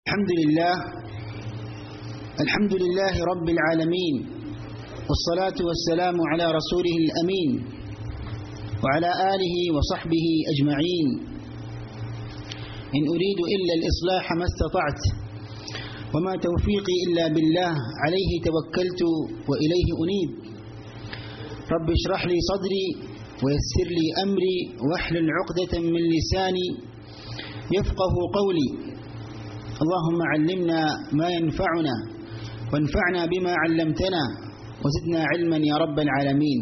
الحمد لله الحمد لله رب العالمين والصلاة والسلام على رسوله الأمين وعلى آله وصحبه أجمعين إن أريد إلا الإصلاح ما استطعت وما توفيقي إلا بالله عليه توكلت وإليه أنيب رب اشرح لي صدري ويسر لي أمري واحلل عقدة من لساني يفقه قولي اللهم علمنا ما ينفعنا وانفعنا بما علمتنا وزدنا علما يا رب العالمين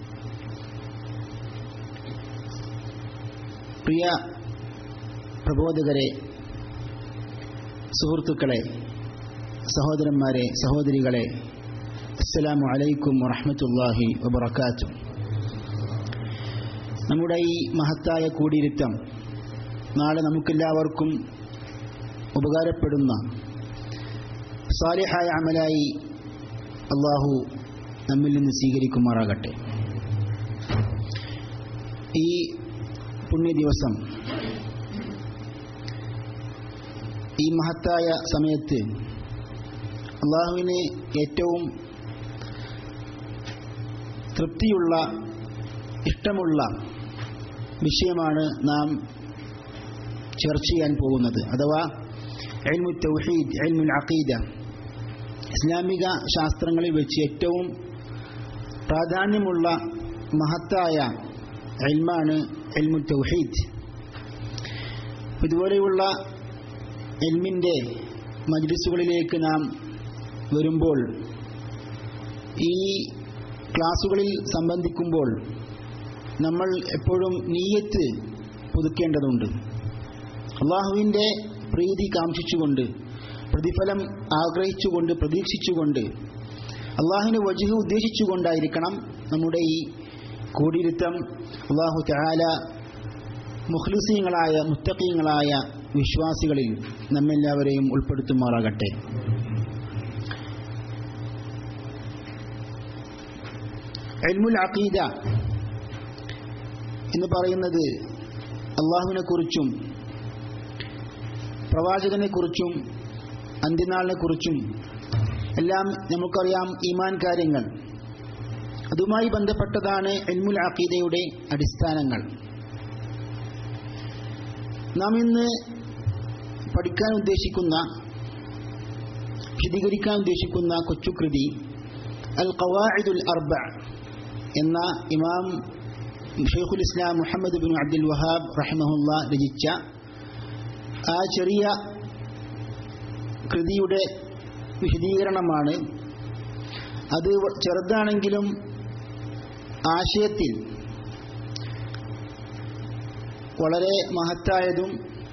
പ്രിയ പ്രബോധകരെ സുഹൃത്തുക്കളെ സഹോദരന്മാരെ സഹോദരികളെ അസ്സലാമു അലൈക്കും വറഹ്മത്തുള്ളാഹി വബറകാതുഹു നമ്മുടെ ഈ മഹത്തായ കൂടിയിരുത്തം നാളെ നമുക്കെല്ലാവർക്കും ഉപകാരപ്പെടുന്ന സാലിഹായ അമലായി അള്ളാഹു നമ്മിൽ നിന്ന് സ്വീകരിക്കുമാറാകട്ടെ ഈ പുണ്യ ദിവസം ഈ മഹത്തായ സമയത്ത് അള്ളാഹുവിന് ഏറ്റവും തൃപ്തിയുള്ള ഇഷ്ടമുള്ള വിഷയമാണ് നാം ചർച്ച ചെയ്യാൻ പോകുന്നത് അഥവാ എൽമു തൗഹീദ് എൽമുൽ അഖീദ ഇസ്ലാമിക ശാസ്ത്രങ്ങളിൽ വെച്ച് ഏറ്റവും പ്രാധാന്യമുള്ള മഹത്തായ എൽമാണ് എൽമു തൗഹീദ് ഇതുപോലെയുള്ള എൽമിൻ്റെ മജ്ലിസുകളിലേക്ക് നാം വരുമ്പോൾ ഈ ക്ലാസുകളിൽ സംബന്ധിക്കുമ്പോൾ നമ്മൾ എപ്പോഴും നീയത്ത് പുതുക്കേണ്ടതുണ്ട് അള്ളാഹുവിൻ്റെ പ്രീതി കാംക്ഷിച്ചുകൊണ്ട് പ്രതിഫലം ആഗ്രഹിച്ചുകൊണ്ട് പ്രതീക്ഷിച്ചുകൊണ്ട് അള്ളാഹുവിൻ്റെ വജുഹ് ഉദ്ദേശിച്ചുകൊണ്ടായിരിക്കണം നമ്മുടെ ഈ കൂടിയിരുത്തം അള്ളാഹു ചാല മുഖ്ലിസീങ്ങളായ മുത്തക്കീങ്ങളായ വിശ്വാസികളിൽ നമ്മെല്ലാവരെയും ഉൾപ്പെടുത്തുമാറാകട്ടെ എൽമുൽ അഖീദ എന്ന് പറയുന്നത് അള്ളാഹുവിനെ കുറിച്ചും പ്രവാചകനെ കുറിച്ചും അന്ത്യനാളിനെ കുറിച്ചും എല്ലാം നമുക്കറിയാം ഈമാൻ കാര്യങ്ങൾ അതുമായി ബന്ധപ്പെട്ടതാണ് എൽമുൽ അഖീദയുടെ അടിസ്ഥാനങ്ങൾ നാം ഇന്ന് പഠിക്കാൻ ഉദ്ദേശിക്കുന്ന വിശദീകരിക്കാൻ ഉദ്ദേശിക്കുന്ന കൊച്ചുകൃതി അൽ ഖവാഇദുൽ അർബ എന്ന ഇമാം ഷെയ്ഖുൽ Islam Muhammad bin Abdul Wahhab റഹിമഹുല്ല രചിച്ച ആ ചെറിയ കൃതിയുടെ വിശദീകരണമാണ് അത് ചെറുതാണെങ്കിലും ആശയത്തിൽ വളരെ മഹത്തായതും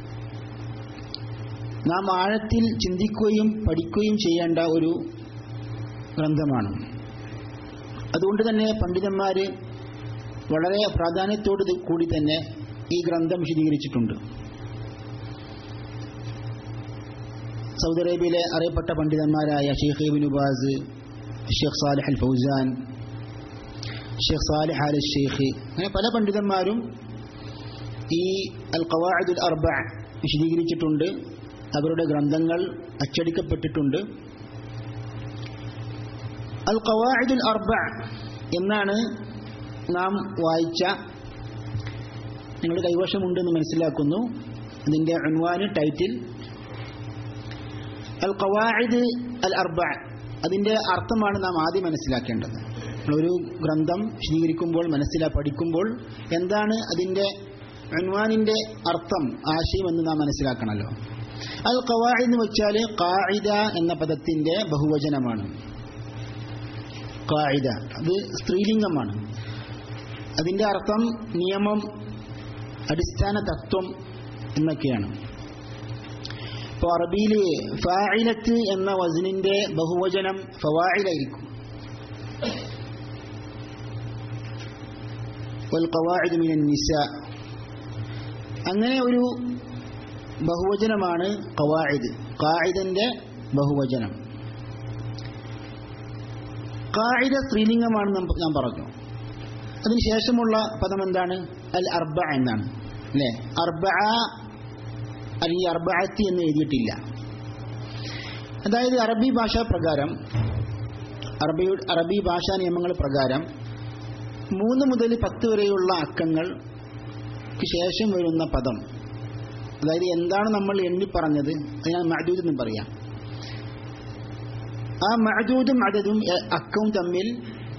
നാം ആഴത്തിൽ ചിന്തിക്കുകയും പഠിക്കുകയും ചെയ്യേണ്ട ഒരു ഗ്രന്ഥമാണ് അതുകൊണ്ട് തന്നെ പണ്ഡിതന്മാർ വളരെ പ്രാധാന്യത്തോട് കൂടി തന്നെ ഈ ഗ്രന്ഥം വിശദീകരിച്ചിട്ടുണ്ട് സൗദി അറേബ്യയിലെ അറിയപ്പെട്ട പണ്ഡിതന്മാരായ Sheikh Ibn Baz Sheikh Salih al Fawzan Sheikh Salih al Sheikh അങ്ങനെ പല പണ്ഡിതന്മാരും ഈ അൽ ഖവാഇദുൽ അർബ വിശദീകരിച്ചിട്ടുണ്ട് അവരുടെ ഗ്രന്ഥങ്ങൾ അച്ചടിക്കപ്പെട്ടിട്ടുണ്ട് അൽ ഖവാഇദുൽ അർബ എന്നാണ് നാം വായിച്ച നിങ്ങളുടെ കൈവശമുണ്ടെന്ന് മനസ്സിലാക്കുന്നു അതിൻ്റെ അൺവാന് ടൈറ്റിൽ അൽ ഖവാഇദ് അൽ അർബ അതിൻ്റെ അർത്ഥമാണ് നാം ആദ്യം മനസ്സിലാക്കേണ്ടത് ഒരു ഗ്രന്ഥം വിശദീകരിക്കുമ്പോൾ മനസ്സിലാ പഠിക്കുമ്പോൾ എന്താണ് അതിൻ്റെ അൻവാനിൻ്റെ അർത്ഥം ആശയം എന്ന് നാം മനസ്സിലാക്കണമല്ലോ അൽ ഖവാഇദ് എന്ന് വെച്ചാൽ ഖായിദ എന്ന പദത്തിൻ്റെ ബഹുവചനമാണ് ഖായിദ അത് സ്ത്രീലിംഗമാണ് അതിൻ്റെ അർത്ഥം നിയമം അടിസ്ഥാന തത്വം എന്നൊക്കെയാണ് ഇപ്പോൾ അറബിയിൽ ഫായിലത്ത് എന്ന വസനിന്റെ ബഹുവചനം ഫവായിലായിരിക്കും അങ്ങനെ ഒരു ബഹുവചനമാണ് ഖവായിദ് ഖായിദന്റെ ബഹുവചനം ഖായിദ സ്ത്രീലിംഗമാണെന്ന് ഞാൻ പറഞ്ഞു അതിനുശേഷമുള്ള പദം എന്താണ് അൽ അർബ എന്നാണ് അല്ലേ അർബ അല്ലെങ്കിൽ അർബഅത്തി എന്ന് എഴുതിയിട്ടില്ല അതായത് അറബി ഭാഷാ പ്രകാരം അറബി അറബി ഭാഷാ നിയമങ്ങൾ പ്രകാരം മൂന്ന് മുതൽ പത്ത് വരെയുള്ള അക്കങ്ങൾക്ക് ശേഷം വരുന്ന പദം അതായത് എന്താണ് നമ്മൾ എണ്ണി പറഞ്ഞത് അതിനാണ് മഅദൂദ് എന്ന് പറയാം ആ മഅദൂദും അദതും എ- അക്കവും തമ്മിൽ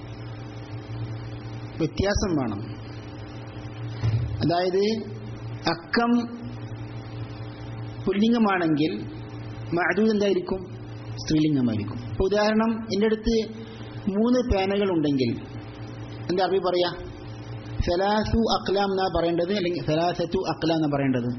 വ്യത്യാസം വേണം അതായത് അക്കം പുല്ലിംഗമാണെങ്കിൽ മഅദൂദ് എന്തായിരിക്കും സ്ത്രീലിംഗമായിരിക്കും ഇപ്പൊ ഉദാഹരണം എൻ്റെ അടുത്ത് മൂന്ന് പേനകൾ ഉണ്ടെങ്കിൽ എന്താ അറബി പറയാ സലാസു അക്ലാം എന്നാ പറയേണ്ടത് അല്ലെങ്കിൽ സലാസത്തു അക്ലാം എന്നാ പറയേണ്ടത്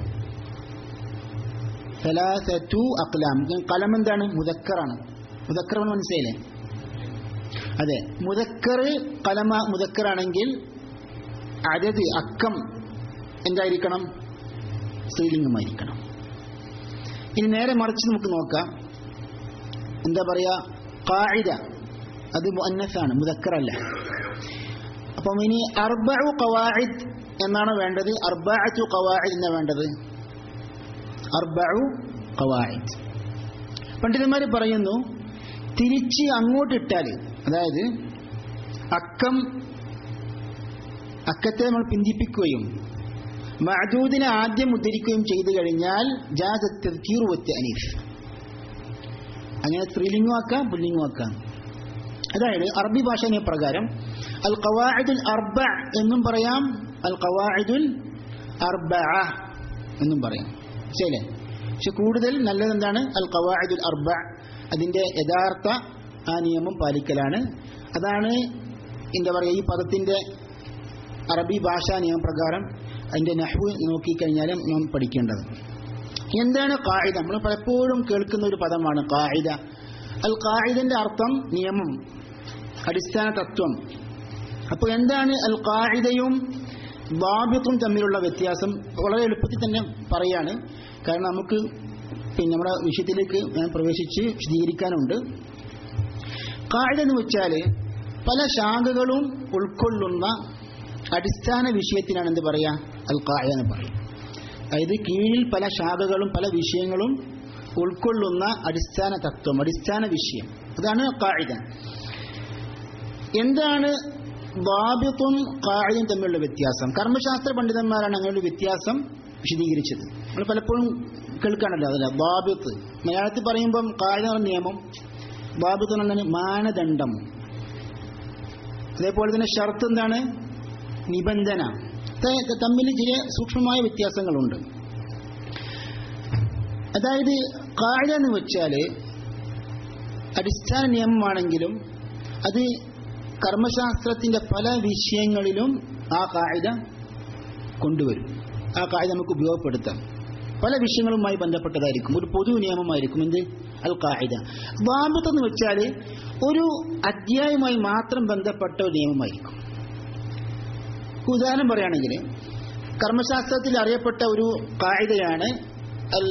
സലാസത്തു അക്ലാം കലം എന്താണ് മുതക്കറാണ് മുതക്കറാണ് മനസ്സിലായില്ലേ അതെ മുതക്കർ കലമ മുതക്കറാണെങ്കിൽ അതത് അക്കം എന്തായിരിക്കണം സ്ത്രീലിംഗമായിരിക്കണം ഇനി നേരെ മറിച്ച് നമുക്ക് നോക്കാം എന്താ പറയാ കായിക അത് മുഅന്നസാണ് മുതക്കറല്ല അപ്പം ഇനി അർബഉ ഖവാഇദ് എന്നാണ് വേണ്ടത് അർബഅത്തു ഖവാഇദ് എന്നാ വേണ്ടത് അർബഉ ഖവാഇദ് പണ്ഡിതന്മാർ പറയുന്നു തിരിച്ച് അങ്ങോട്ടിട്ടാൽ അതായത് അക്കം അക്കത്തെ നമ്മൾ പിന്തിപ്പിക്കുകയും മഅദൂദിനെ ആദ്യം ഉദ്ധരിക്കുകയും ചെയ്തു കഴിഞ്ഞാൽ ജാദത്ത് അനീഫ് അങ്ങനെ സ്ത്രീലിംഗം ആക്കാം പുല്ലിംഗം ആക്കാം അതായത് അറബി ഭാഷ പ്രകാരം അൽ ഖവാഇദുൽ അർബ എന്നും പറയാം അൽ ഖവാഇദുൽ അർബ എന്നും പറയാം ശരിയല്ലേ പക്ഷെ കൂടുതൽ നല്ലത് എന്താണ് അൽ ഖവാഇദുൽ അർബ അതിന്റെ യഥാർത്ഥ ആ നിയമം പാലിക്കലാണ് അതാണ് എന്താ പറയുക ഈ പദത്തിന്റെ അറബി ഭാഷാ നിയമപ്രകാരം അതിന്റെ നഹ്വ് നോക്കിക്കഴിഞ്ഞാൽ നാം പഠിക്കേണ്ടത് എന്താണ് കായിദ നമ്മൾ പലപ്പോഴും കേൾക്കുന്ന ഒരു പദമാണ് കായിദ അൽ കായിദന്റെ അർത്ഥം നിയമം അടിസ്ഥാന തത്വം അപ്പോൾ എന്താണ് അൽ കായിദയും ബാബിത്തും തമ്മിലുള്ള വ്യത്യാസം വളരെ എളുപ്പത്തിൽ തന്നെ പറയാണ് കാരണം നമുക്ക് പിന്നെ നമ്മുടെ വിഷയത്തിലേക്ക് ഞാൻ പ്രവേശിച്ച് വിശദീകരിക്കാനുണ്ട് കായിദ എന്ന് വെച്ചാൽ പല ശാഖകളും ഉൾക്കൊള്ളുന്ന അടിസ്ഥാന വിഷയത്തിനാണ് എന്ത് പറയാ അൽ കായ എന്ന് പറയും അതായത് കീഴിൽ പല ശാഖകളും പല വിഷയങ്ങളും ഉൾക്കൊള്ളുന്ന അടിസ്ഥാന തത്വം അടിസ്ഥാന വിഷയം അതാണ് കായിക എന്താണ് ബാബിത്തും കായികയും തമ്മിലുള്ള വ്യത്യാസം കർമ്മശാസ്ത്ര പണ്ഡിതന്മാരാണ് അങ്ങനെ ഒരു വ്യത്യാസം വിശദീകരിച്ചത് നമ്മൾ പലപ്പോഴും കേൾക്കാണല്ലോ അതല്ല ബാബിത്ത് മലയാളത്തിൽ പറയുമ്പം കായിക നിയമം ബാബിത്ത് എന്ന് പറഞ്ഞാൽ മാനദണ്ഡം അതേപോലെ തന്നെ ഷർത്ത് എന്താണ് നിബന്ധന ത- തമ്മിൽ ചില സൂക്ഷ്മമായ വ്യത്യാസങ്ങളുണ്ട് അതായത് കാഴ്ച എന്ന് വെച്ചാൽ അടിസ്ഥാന നിയമമാണെങ്കിലും അത് കർമ്മശാസ്ത്രത്തിന്റെ പല വിഷയങ്ങളിലും ആ കാഴ്ച കൊണ്ടുവരും ആ കാഴ്ച നമുക്ക് ഉപയോഗപ്പെടുത്താം പല വിഷയങ്ങളുമായി ബന്ധപ്പെട്ടതായിരിക്കും ഒരു പൊതു നിയമമായിരിക്കും എന്ത് അൽ കായിദ ബാബത്ത് എന്ന് വെച്ചാൽ ഒരു അധ്യായവുമായി മാത്രം ബന്ധപ്പെട്ട ഒരു നിയമമായിരിക്കും ഉദാഹരണം പറയുകയാണെങ്കിൽ കർമ്മശാസ്ത്രത്തിൽ അറിയപ്പെട്ട ഒരു കായികയാണ് അൽ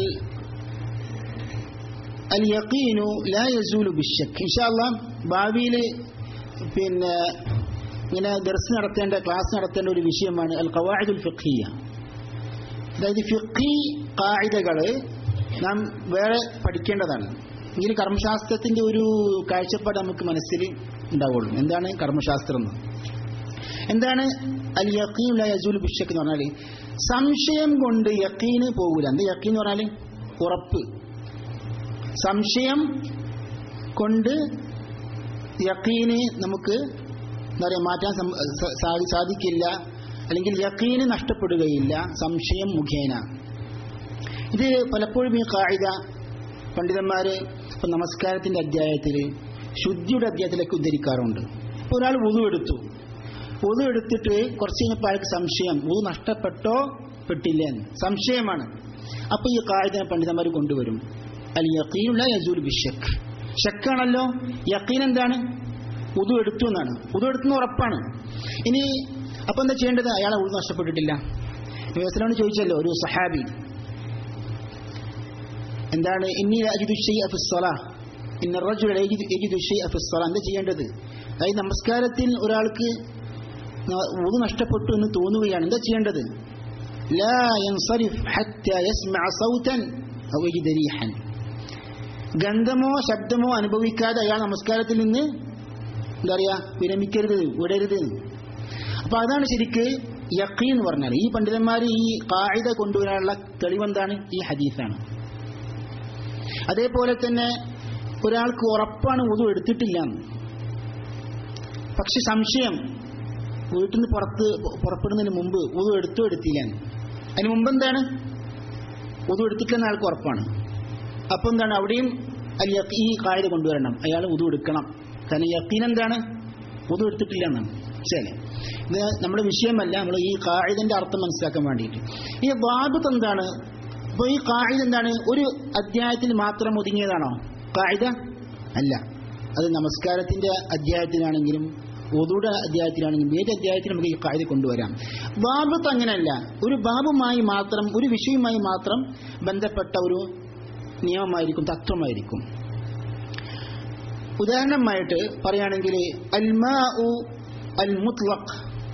അൽ യഖീനു ലാ യസൂലു ബിശക് ഇൻഷാല്ല ഭാവിയിൽ പിന്നെ ഇങ്ങനെ ദർസ് നടത്തേണ്ട ക്ലാസ് നടത്തേണ്ട ഒരു വിഷയമാണ് അൽ ഖവാഇദുൽ ഫിഖ്ഹിയ അതായത് ഫിഖി കായികകൾ നാം വേറെ പഠിക്കേണ്ടതാണ് എങ്കിൽ കർമ്മശാസ്ത്രത്തിന്റെ ഒരു കാഴ്ചപ്പാട് നമുക്ക് മനസ്സിൽ ഉണ്ടാവുള്ളൂ എന്താണ് കർമ്മശാസ്ത്രം എന്ന് എന്താണ് അൽ യഖീൻ ലാ യസൂലു ബിശക് എന്ന് പറഞ്ഞാൽ സംശയം കൊണ്ട് യഖീന് പോകൂല എന്ത് യഖീൻ എന്ന് പറഞ്ഞാൽ ഉറപ്പ് സംശയം കൊണ്ട് യഖീന് നമുക്ക് എന്താ പറയുക മാറ്റാൻ സം- സ- സാധി- സാധിക്കില്ല അല്ലെങ്കിൽ യഖീന് നഷ്ടപ്പെടുകയില്ല സംശയം മുഖേന ഇത് പലപ്പോഴും ഈ കായിക പണ്ഡിതന്മാര് ഇപ്പൊ നമസ്കാരത്തിന്റെ അധ്യായത്തിൽ ശുദ്ധിയുടെ അധ്യായത്തിലേക്ക് ഉദ്ധരിക്കാറുണ്ട് ഇപ്പൊ ഒരാൾ വുതു എടുത്തു വുതു എടുത്തിട്ട് കുറച്ച് കഴിഞ്ഞപ്പോൾ അയാൾക്ക് സംശയം വുതു നഷ്ടപ്പെട്ടോ പെട്ടില്ല എന്ന് സംശയമാണ് അപ്പൊ ഈ കായിക പണ്ഡിതന്മാർ കൊണ്ടുവരും അൽ യഖീനുള്ള യസൂൽ ബിഷക് ഷക്കാണല്ലോ യഖീൻ എന്താണ് ഉതു എടുത്തു എന്നാണ് ഉതു എടുത്തുന്ന ഉറപ്പാണ് ഇനി അപ്പൊ എന്താ ചെയ്യേണ്ടത് അയാളെ ഉതു നഷ്ടപ്പെട്ടിട്ടില്ല വ്യവസ്ഥനോട് ചോദിച്ചല്ലോ ഒരു സഹാബി എന്താണ് ഇന്നി അജിദു ഷൈഅ ഫി സ്വലാ ഇന്ന റജുല യജിദു യജിദു ഷൈഅ ഫി സ്വലാ എന്താ ചെയ്യേണ്ടത് അതായത് നമസ്കാരത്തിൽ ഒരാൾക്ക് ഉതു നഷ്ടപ്പെട്ടു എന്ന് തോന്നുകയാണ് എന്താ ചെയ്യേണ്ടത് ലാ യൻസരിഫ് ഹത്ത യസ്മഅ സൗതൻ ഔ യജിദ റീഹൻ ഗന്ധമോ ശബ്ദമോ അനുഭവിക്കാതെ അയാൾ നമസ്കാരത്തിൽ നിന്ന് എന്താ പറയാ വിരമിക്കരുത് വിടരുത് അപ്പൊ അതാണ് ശരിക്ക് യക്കീൻ എന്ന് പറഞ്ഞാൽ ഈ പണ്ഡിതന്മാർ ഈ കായിക കൊണ്ടുവരാനുള്ള തെളിവെന്താണ് ഈ ഹദീസാണ് അതേപോലെ തന്നെ ഒരാൾക്ക് ഉറപ്പാണ് ഉതു എടുത്തിട്ടില്ല എന്ന്. പക്ഷെ സംശയം വീട്ടിൽ നിന്ന് പുറത്ത് പുറപ്പെടുന്നതിന് മുമ്പ് ഉതു എടുത്തോ എടുത്തില്ല എന്ന്. അതിന് മുമ്പ് എന്താണ് ഉതു എടുത്തിട്ടില്ലെന്ന് ആൾക്ക് ഉറപ്പാണ് അപ്പൊ എന്താണ് അവിടെയും അൽ യഖ്- ഈ കായിക കൊണ്ടുവരണം അയാൾ ഉതു എടുക്കണം കാരണം യക്കീൻ എന്താണ് ഉതു എടുത്തിട്ടില്ല എന്നാണ് ശരി ഇത് നമ്മുടെ വിഷയമല്ല നമ്മൾ ഈ കായികന്റെ അർത്ഥം മനസ്സിലാക്കാൻ വേണ്ടിയിട്ട് ഈ ബാബത്ത് എന്താണ് അപ്പൊ ഈ കായിക എന്താണ് ഒരു അധ്യായത്തിൽ മാത്രം ഒതുങ്ങിയതാണോ കായിക അല്ല അത് നമസ്കാരത്തിന്റെ അധ്യായത്തിലാണെങ്കിലും ഒതുയുടെ അധ്യായത്തിലാണെങ്കിലും ഏത് അധ്യായത്തിൽ നമുക്ക് ഈ കാര്യം കൊണ്ടുവരാം ബാബത്ത് അങ്ങനെയല്ല ഒരു ബാബുമായി മാത്രം ഒരു വിഷയവുമായി മാത്രം ബന്ധപ്പെട്ട ഒരു നിയമമായിരിക്കും തത്വമായിരിക്കും ഉദാഹരണമായിട്ട് പറയുകയാണെങ്കിൽ അൽമാ അൽ മുത്ലഖ്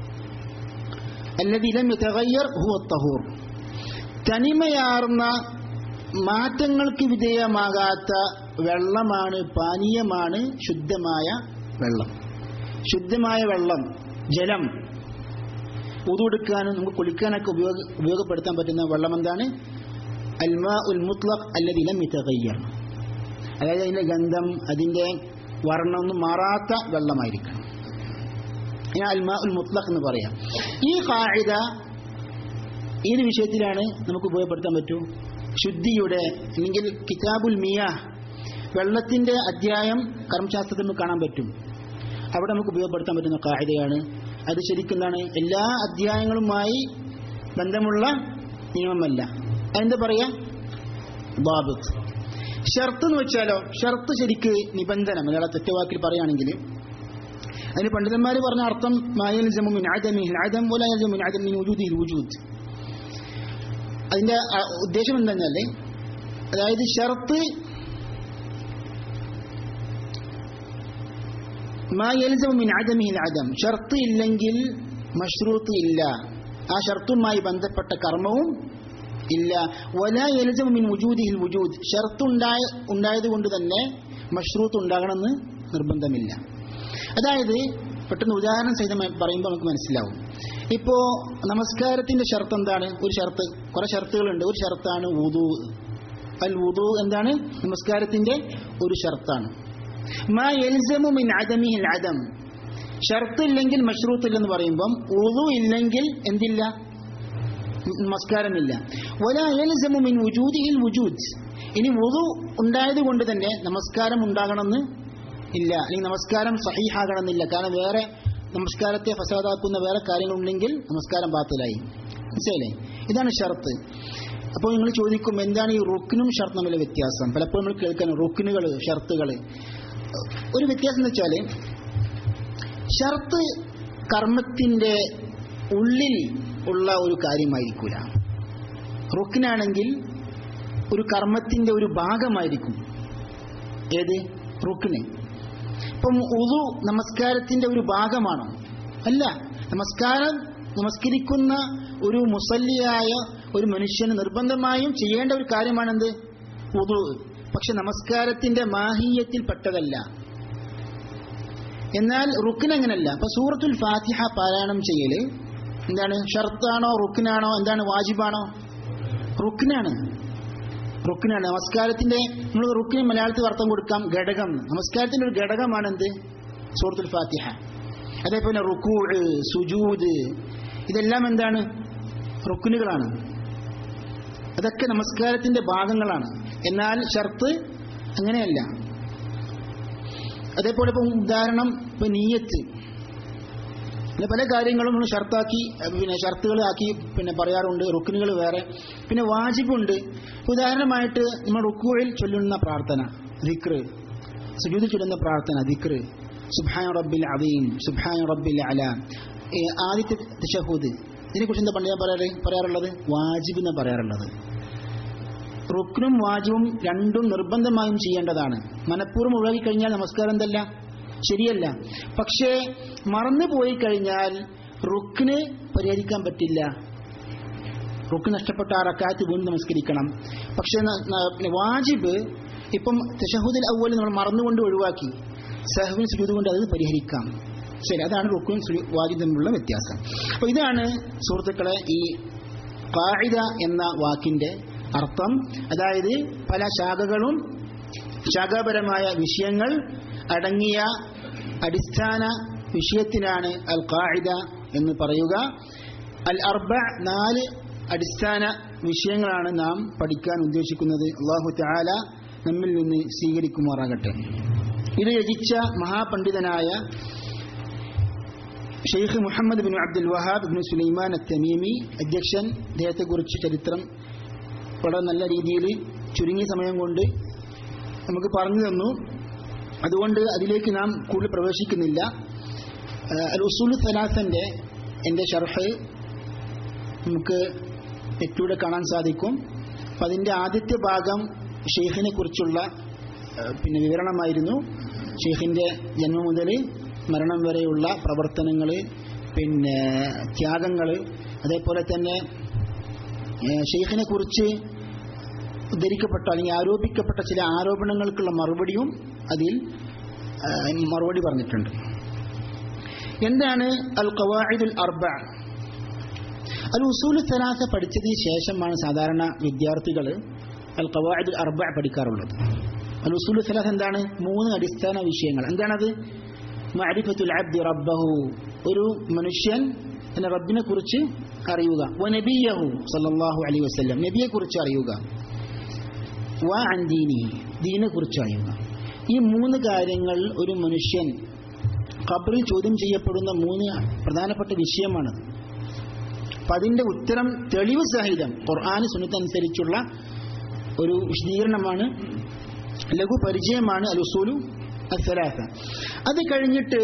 الذي لم يتغير هو الطهور തനിമയാർന്ന മാറ്റങ്ങൾക്ക് വിധേയമാകാത്ത വെള്ളമാണ് പാനീയമാണ് ശുദ്ധമായ വെള്ളം ശുദ്ധമായ വെള്ളം ജലം ഉതുടുക്കാനും നമുക്ക് കുളിക്കാനൊക്കെ ഉപയോഗ ഉപയോഗപ്പെടുത്താൻ പറ്റുന്ന വെള്ളം എന്താണ് അൽമാ ഉൽ മുത്ലഖ് അല്ലതി ലം യതഗയ്യർ അതായത് അതിന്റെ ഗന്ധം അതിന്റെ വർണ്ണമൊന്നും മാറാത്ത വെള്ളമായിരിക്കണം ഞാൻ അൽമാ ഉൽ മുത്ലഖ് എന്ന് പറയാം ഈ കായിക ഏത് വിഷയത്തിലാണ് നമുക്ക് ഉപയോഗപ്പെടുത്താൻ പറ്റൂ ശുദ്ധിയുടെ അല്ലെങ്കിൽ കിതാബുൽ മിയ വെള്ളത്തിന്റെ അധ്യായം കർമ്മശാസ്ത്രത്തിൽ നമുക്ക് കാണാൻ പറ്റും അവിടെ നമുക്ക് ഉപയോഗപ്പെടുത്താൻ പറ്റുന്ന കായികയാണ് അത് ശരിക്കും എന്താണ് എല്ലാ അധ്യായങ്ങളുമായി ബന്ധമുള്ള നിയമമല്ല അതെന്താ പറയാ ബാബത്ത് ഷർത്ത് എന്ന് വെച്ചാലോ ഷർത്ത് ശരിക്ക് നിബന്ധന മലയാള തെറ്റുവാക്കിൽ പറയുകയാണെങ്കിൽ അതിന് പണ്ഡിതന്മാർ പറഞ്ഞ അർത്ഥം മായൽ ജമുമിൻ ആദമിഹിൽ ആദം പോലെ ജമുൻ ആദമിൻ ഉജൂദിൽ ഉജൂദ് അതിന്റെ ആ, ഉദ്ദേശം എന്താണെന്നല്ലേ അതായത് ഷർത്ത് മാ യൽസമു മിൻ അദമിഹിൽ അദം ഷർത്ത് ഇല്ലെങ്കിൽ മഷ്റൂത്ത് ഇല്ല ആ ഷർത്തുമായി ബന്ധപ്പെട്ട കർമ്മവും ഇല്ല വല യൽസമു മിൻ വുജൂദിഹിൽ വുജൂദ് ഷർത്ത് ഉണ്ടായ ഉണ്ടായത് കൊണ്ട് തന്നെ മഷ്റൂത്ത് ഉണ്ടാകണമെന്ന് നിർബന്ധമില്ല അതായത് പെട്ടെന്ന് ഉദാഹരണം സഹിതം പറയുമ്പോൾ നമുക്ക് മനസ്സിലാവും ഇപ്പോ നമസ്കാരത്തിന്റെ ഷർത്ത് എന്താണ് ഒരു ഷർത്ത് കുറെ ഷർത്തുകളുണ്ട് ഒരു ഷർത്താണ് വുദു അൽ വുദു എന്താണ് നമസ്കാരത്തിന്റെ ഒരു ഷർത്താണ് മാ യൽസമു മിൻ അദമിഹിൽ അദം ഷർത്ത് ഇല്ലെങ്കിൽ മഷ്റൂത്ത് ഇല്ലെന്ന് പറയുമ്പം വുദു ഇല്ലെങ്കിൽ എന്തില്ല നമസ്കാരമില്ല വല യൽസമു മിൻ വുജൂദിഹിൽ വുജൂദ് ഇനി വുദു ഉണ്ടായത് കൊണ്ട് തന്നെ നമസ്കാരം ഉണ്ടാകണമെന്ന് ഇല്ല അല്ലെങ്കിൽ നമസ്കാരം സഹീഹാകണമെന്നില്ല കാരണം വേറെ നമസ്കാരത്തെ ഫസാദാക്കുന്ന വേറെ കാര്യങ്ങളുണ്ടെങ്കിൽ നമസ്കാരം ബാത്തിലായി മനസ്സിലായില്ലേ ഇതാണ് ഷർത്ത് അപ്പോൾ നിങ്ങൾ ചോദിക്കും എന്താണ് ഈ റുക്കിനും ഷർത്ത് തമ്മിലെ വ്യത്യാസം പലപ്പോഴും നമ്മൾ കേൾക്കാൻ റുക്കിനുകൾ ഷർത്തുകൾ ഒരു വ്യത്യാസം എന്ന് വെച്ചാൽ ഷർത്ത് കർമ്മത്തിന്റെ ഉള്ളിൽ ഉള്ള ഒരു കാര്യമായിരിക്കൂല റുക്കിനാണെങ്കിൽ ഒരു കർമ്മത്തിന്റെ ഒരു ഭാഗമായിരിക്കും ഏത് റുക്കിന് ഇപ്പം ഉദു നമസ്കാരത്തിന്റെ ഒരു ഭാഗമാണോ അല്ല നമസ്കാരം നമസ്കരിക്കുന്ന ഒരു മുസല്ലിയായ ഒരു മനുഷ്യന് നിർബന്ധമായും ചെയ്യേണ്ട ഒരു കാര്യമാണെന്ത് ഉദു പക്ഷെ നമസ്കാരത്തിന്റെ മാഹീയത്തിൽ പെട്ടതല്ല എന്നാൽ റുക്കിൻ അങ്ങനല്ല അപ്പൊ സൂറത്തുൽ ഫാത്തിഹ പാരായണം ചെയ്യല് എന്താണ് ഷർത്താണോ റുക്കിനാണോ എന്താണ് വാജിബാണോ റുക്കിനാണ് റുക്കിനാണ് നമസ്കാരത്തിന്റെ നമ്മൾ റുക്കിന് മലയാളത്തിൽ അർത്ഥം കൊടുക്കാം ഘടകം നമസ്കാരത്തിന്റെ ഒരു ഘടകമാണ് എന്ത് സൂറത്തുൽ ഫാത്തിഹ അതേപോലെ റുക്കൂ സുജൂദ് ഇതെല്ലാം എന്താണ് റുക്കിനുകളാണ് അതൊക്കെ നമസ്കാരത്തിന്റെ ഭാഗങ്ങളാണ് എന്നാൽ ഷർത്ത് അങ്ങനെയല്ല അതേപോലെ ഇപ്പം ഉദാഹരണം ഇപ്പൊ നീയത്ത് പിന്നെ പല കാര്യങ്ങളും നമ്മൾ ഷർത്താക്കി പിന്നെ ഷർത്തുകളാക്കി പിന്നെ പറയാറുണ്ട് റുക്കിനുകൾ വേറെ പിന്നെ വാജിബുണ്ട് ഉദാഹരണമായിട്ട് നമ്മൾ റുക്കുകളിൽ ചൊല്ലുന്ന പ്രാർത്ഥന ദിക്റ് സുജൂദിൽ ചൊല്ലുന്ന പ്രാർത്ഥന ദിക്റ് സുബ്ഹാന റബ്ബിൽ അദീം സുബ്ഹാന റബ്ബിൽ അല ഏ, ആദ്യത്തെ തശഹൂദ് ഇതിനെക്കുറിച്ച് എന്താ പണ്ട് പറയാറ് പറയാറുള്ളത് വാജിബ് എന്ന് പറയാറുള്ളത് റുക്നും വാജിബും രണ്ടും നിർബന്ധമായും ചെയ്യേണ്ടതാണ് മനഃപൂർവ്വം ഒഴിവാക്കി കഴിഞ്ഞാൽ നമസ്കാരം എന്തല്ല ശരിയല്ല പക്ഷേ മറന്നു പോയി കഴിഞ്ഞാൽ റുക്കിന് പരിഹരിക്കാൻ പറ്റില്ല റുക്ക് നഷ്ടപ്പെട്ട ആ റക്കാത്ത് വീണ്ടും നമസ്കരിക്കണം പക്ഷെ ന- ന- പിന്നെ വാജിബ് ഇപ്പം തഷഹുദിൽ അവല് നമ്മൾ മറന്നുകൊണ്ട് ഒഴിവാക്കി സഹവിന് സുജൂദ് കൊണ്ട് അത് പരിഹരിക്കാം ശരി അതാണ് റുക്കും വാജിബ് തമ്മിലുള്ള വ്യത്യാസം അപ്പോൾ ഇതാണ് സുഹൃത്തുക്കളെ ഈ ഖാഇദ എന്ന വാക്കിന്റെ അർത്ഥം അതായത് പല ശാഖകളും ശാഖാപരമായ വിഷയങ്ങൾ അടങ്ങിയ അടിസ്ഥാന വിഷയത്തിനാണ് അൽ ഖാഇദ എന്ന് പറയുക അൽ അർബ നാല് അടിസ്ഥാന വിഷയങ്ങളാണ് നാം പഠിക്കാൻ ഉദ്ദേശിക്കുന്നത് അള്ളാഹു താല നമ്മിൽ നിന്ന് സ്വീകരിക്കുമാറാകട്ടെ ഇത് രചിച്ച മഹാപണ്ഡിതനായ Sheikh Muhammad bin Abdul Wahhab bin Sulaiman Attamimi അധ്യക്ഷൻ അദ്ദേഹത്തെക്കുറിച്ച് ചരിത്രം വളരെ നല്ല രീതിയിൽ ചുരുങ്ങിയ സമയം കൊണ്ട് നമുക്ക് പറഞ്ഞു തന്നു അതുകൊണ്ട് അതിലേക്ക് നാം കൂടുതൽ പ്രവേശിക്കുന്നില്ല അൽ ഉസൂൽ സലാസന്റെ എൻ്റെ ഷർഹ് നമുക്ക് നെറ്റിലൂടെ കാണാൻ സാധിക്കും അപ്പം അതിൻ്റെ ആദ്യത്തെ ഭാഗം ഷെയ്ഖിനെ കുറിച്ചുള്ള പിന്നെ വിവരണമായിരുന്നു ഷെയ്ഖിൻ്റെ ജന്മം മുതൽ മരണം വരെയുള്ള പ്രവർത്തനങ്ങൾ പിന്നെ ത്യാഗങ്ങൾ അതേപോലെ തന്നെ ഷെയ്ഖിനെ കുറിച്ച് ഉദ്ധരിക്കപ്പെട്ട അല്ലെങ്കിൽ ആരോപിക്കപ്പെട്ട ചില ആരോപണങ്ങൾക്കുള്ള മറുപടിയും അതിൽ മറുപടി പറഞ്ഞിട്ടുണ്ട് എന്താണ് അൽ ഖവാഇദുൽ അർബ അൽ ഉസൂൽ സലാസ പഠിച്ചതിന് ശേഷമാണ് സാധാരണ വിദ്യാർത്ഥികൾ അൽ ഖവാഇദുൽ അർബ പഠിക്കാറുള്ളത് അൽ ഉസൂൽ സലാസ് എന്താണ് മൂന്ന് അടിസ്ഥാന വിഷയങ്ങൾ എന്താണത് മഅരിഫത്തുൽ അബ്ദി റബ്ബഹു ഒരു മനുഷ്യൻ എന്ന റബ്ബിനെ കുറിച്ച് അറിയുക വ നബിയഹു സല്ലല്ലാഹു അലൈഹി വസല്ലം നബിയെ കുറിച്ച് അറിയുക വ അൻ ദീനി ദീനെ കുറിച്ച് അറിയുക ഈ മൂന്ന് കാര്യങ്ങൾ ഒരു മനുഷ്യൻ ഖബറിൽ ചോദ്യം ചെയ്യപ്പെടുന്ന മൂന്ന് പ്രധാനപ്പെട്ട വിഷയമാണത് അപ്പം അതിൻ്റെ ഉത്തരം തെളിവ് സഹിതം ഖുർആാന് സുന്നത്തനുസരിച്ചുള്ള ഒരു വിശദീകരണമാണ് ലഘു പരിചയമാണ് അൽ ഉസൂലു അസലാസ അത് കഴിഞ്ഞിട്ട്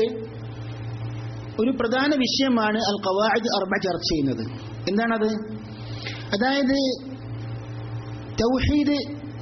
ഒരു പ്രധാന വിഷയമാണ് അൽ ഖവാഇദ് അർബ ചർച്ച ചെയ്യുന്നത് എന്താണത് അതായത് തൗഹീദ്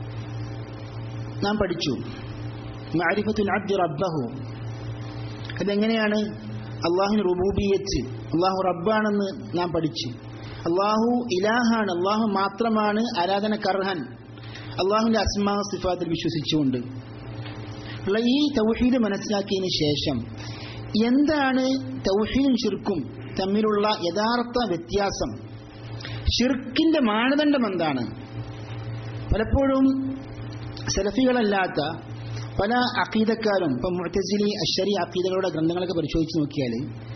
നാം പഠിച്ചു മാരിഫത്തുൽ അബ്ദി റബ്ബഹു അതെങ്ങനെയാണ് അള്ളാഹുവിന് റുബൂബിയത്ത് അള്ളാഹു റബ്ബാണെന്ന് നാം പഠിച്ചു അള്ളാഹു ഇലാഹാണ് അള്ളാഹു മാത്രമാണ് ആരാധനക്കർഹൻ അള്ളാഹുവിന്റെ അസ്മാ സിഫാത്തിൽ വിശ്വസിച്ചുകൊണ്ട് ഉള്ള ഈ തൗഹീദ് മനസ്സിലാക്കിയതിന് ശേഷം എന്താണ് തൗഹീദും ഷിർക്കും തമ്മിലുള്ള യഥാർത്ഥ വ്യത്യാസം ഷിർക്കിന്റെ മാനദണ്ഡം എന്താണ് പലപ്പോഴും സെലഫികളല്ലാത്ത പല അക്കീതക്കാരും ഇപ്പം മുഴത്തസിലി അഷരി അക്കീതകളുടെ ഗ്രന്ഥങ്ങളൊക്കെ പരിശോധിച്ച് നോക്കിയാൽ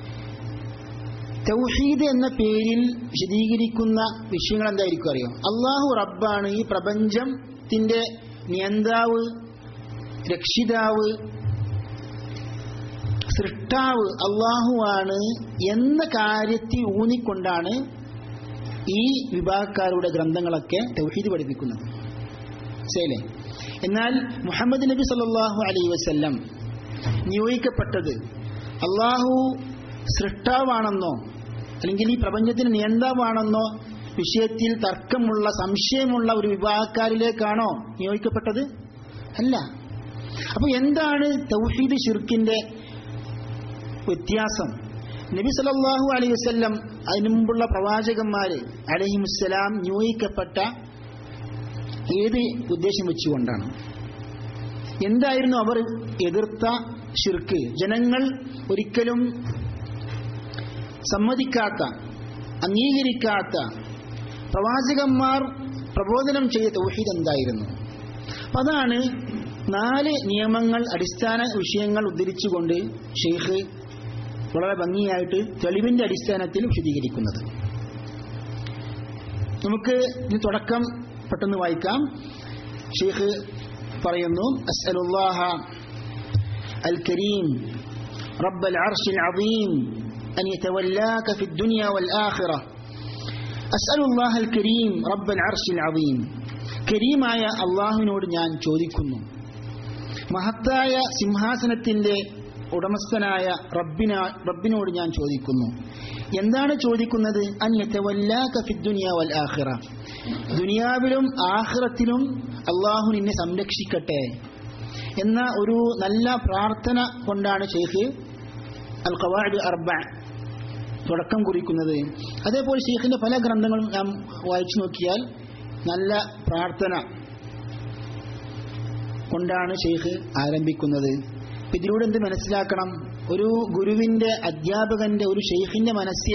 തൗഹീദ് എന്ന പേരിൽ വിശദീകരിക്കുന്ന വിഷയങ്ങൾ എന്തായിരിക്കും അറിയോ അള്ളാഹു റബ്ബാണ് ഈ പ്രപഞ്ചത്തിന്റെ നിയന്താവ് രക്ഷിതാവ് സൃഷ്ടാവ് അള്ളാഹുവാണ് എന്ന കാര്യത്തിൽ ഊന്നിക്കൊണ്ടാണ് ഈ വിഭാഗക്കാരുടെ ഗ്രന്ഥങ്ങളൊക്കെ തൗഹീദ് പഠിപ്പിക്കുന്നത് ശരിയല്ലേ എന്നാൽ മുഹമ്മദ് നബി സല്ലാഹു അലൈ വസ്ല്ലം നിയോഗിക്കപ്പെട്ടത് അള്ളാഹു സൃഷ്ടാവാണെന്നോ അല്ലെങ്കിൽ ഈ പ്രപഞ്ചത്തിന് നിയന്താവാണെന്നോ വിഷയത്തിൽ തർക്കമുള്ള സംശയമുള്ള ഒരു വിഭാഗക്കാരിലേക്കാണോ നിയോഗിക്കപ്പെട്ടത് അല്ല അപ്പൊ എന്താണ് തൗഹീദ് ഷിർക്കിന്റെ വ്യത്യാസം നബി സല്ലല്ലാഹു അലൈഹി വസല്ലം അതിനു മുമ്പുള്ള പ്രവാചകന്മാര് അലഹിമുസ്സലാം നിയോഗിക്കപ്പെട്ട ഏത് ഉദ്ദേശം വെച്ചുകൊണ്ടാണ് എന്തായിരുന്നു അവർ എതിർത്ത ഷിർക്ക് ജനങ്ങൾ ഒരിക്കലും സമ്മതിക്കാത്ത അംഗീകരിക്കാത്ത പ്രവാചകന്മാർ പ്രബോധനം ചെയ്ത തൗഹീദ് എന്തായിരുന്നു അപ്പൊ അതാണ് നാല് നിയമങ്ങൾ അടിസ്ഥാന വിഷയങ്ങൾ ഉദ്ധരിച്ചുകൊണ്ട് ഷെയ്ഖ് വളരെ ഭംഗിയായിട്ട് തെളിവിന്റെ അടിസ്ഥാനത്തിൽ വിശദീകരിക്കുന്നത് നമുക്ക് ഇതിന് തുടക്കം പെട്ടെന്ന് വായിക്കാം ഷെയ്ഖ് പറയുന്നു അസ്അലുല്ലാഹ അൽ കരീം رب العرش العظيم أن يتولاك في الدنيا والآخرة أسأل الله الكريم رب العرش العظيم കരീമായ അള്ളാഹുവിനോട് ഞാൻ ചോദിക്കുന്നു മഹത്തായ സിംഹാസനത്തിന്റെ ഉടമസ്ഥനായ റബ്ബിന റബ്ബിനോട് ഞാൻ ചോദിക്കുന്നു എന്താണ് ചോദിക്കുന്നത് വൽ ആഖിറ ദുനിയാവിലും ആഖിറത്തിലും അള്ളാഹു നിന്നെ സംരക്ഷിക്കട്ടെ എന്ന ഒരു നല്ല പ്രാർത്ഥന കൊണ്ടാണ് ഷെയ്ഖ് അൽ ഖവാദ് അർബ തുടക്കം കുറിക്കുന്നത് അതേപോലെ ഷെയ്ഖിന്റെ പല ഗ്രന്ഥങ്ങളും നാം വായിച്ചു നോക്കിയാൽ നല്ല പ്രാർത്ഥന കൊണ്ടാണ് ഷെയ്ഖ് ആരംഭിക്കുന്നത് ഇതിലൂടെ എന്ത് മനസ്സിലാക്കണം ഒരു ഗുരുവിന്റെ അധ്യാപകന്റെ ഒരു ഷെയ്ഖിന്റെ മനസ്സിൽ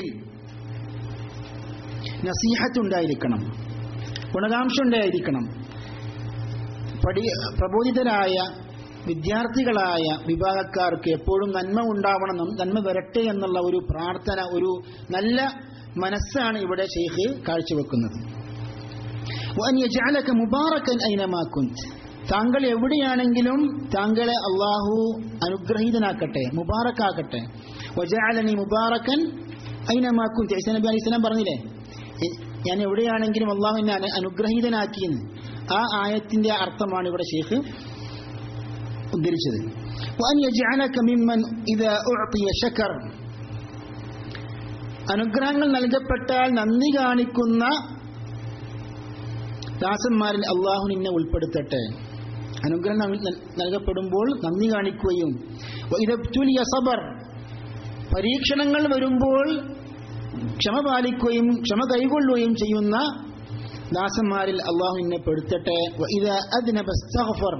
നസീഹത്ത് ഉണ്ടായിരിക്കണം ഗുണകാംക്ഷ ഉണ്ടായിരിക്കണം പഠി പ്രബോധിതരായ വിദ്യാർത്ഥികളായ വിഭാഗക്കാർക്ക് എപ്പോഴും നന്മ ഉണ്ടാവണം നന്മ വരട്ടെ എന്നുള്ള ഒരു പ്രാർത്ഥന ഒരു നല്ല മനസ്സാണ് ഇവിടെ ഷെയ്ഖ് കാഴ്ചവെക്കുന്നത് وأن يجعلك مباركا أينما كنت താങ്കൾ എവിടെയാണെങ്കിലും താങ്കളെ അള്ളാഹു അനുഗ്രഹീതനാക്കട്ടെ മുബാറക്കാക്കട്ടെ വജാലനി മുബാറക്കൻ അയിനമാക്കും ജയ്സ നബി അലൈഹി സ്വലാം പറഞ്ഞില്ലേ ഞാൻ എവിടെയാണെങ്കിലും അള്ളാഹു എന്നെ അനുഗ്രഹീതനാക്കിയെന്ന് ആ ആയത്തിന്റെ അർത്ഥമാണ് ഇവിടെ ഷെയ്ഖ് ഉദ്ധരിച്ചത് وأن يجعلك ممن إذا أعطي شكر അനുഗ്രഹങ്ങൾ നൽകപ്പെട്ടാൽ നന്ദി കാണിക്കുന്ന ദാസന്മാരിൽ അള്ളാഹു നിന്നെ ഉൾപ്പെടുത്തട്ടെ അനുഗ്രഹം നൽകപ്പെടുമ്പോൾ നന്ദി കാണിക്കുകയും ഇതബ്തുലിയ സബർ പരീക്ഷണങ്ങൾ വരുമ്പോൾ ക്ഷമ പാലിക്കുകയും ക്ഷമ കൈകൊള്ളുകയും ചെയ്യുന്ന ദാസന്മാരിൽ അള്ളാഹു നിന്നെ പെടുത്തട്ടെ ഇത് അതിനബസ്തഫർ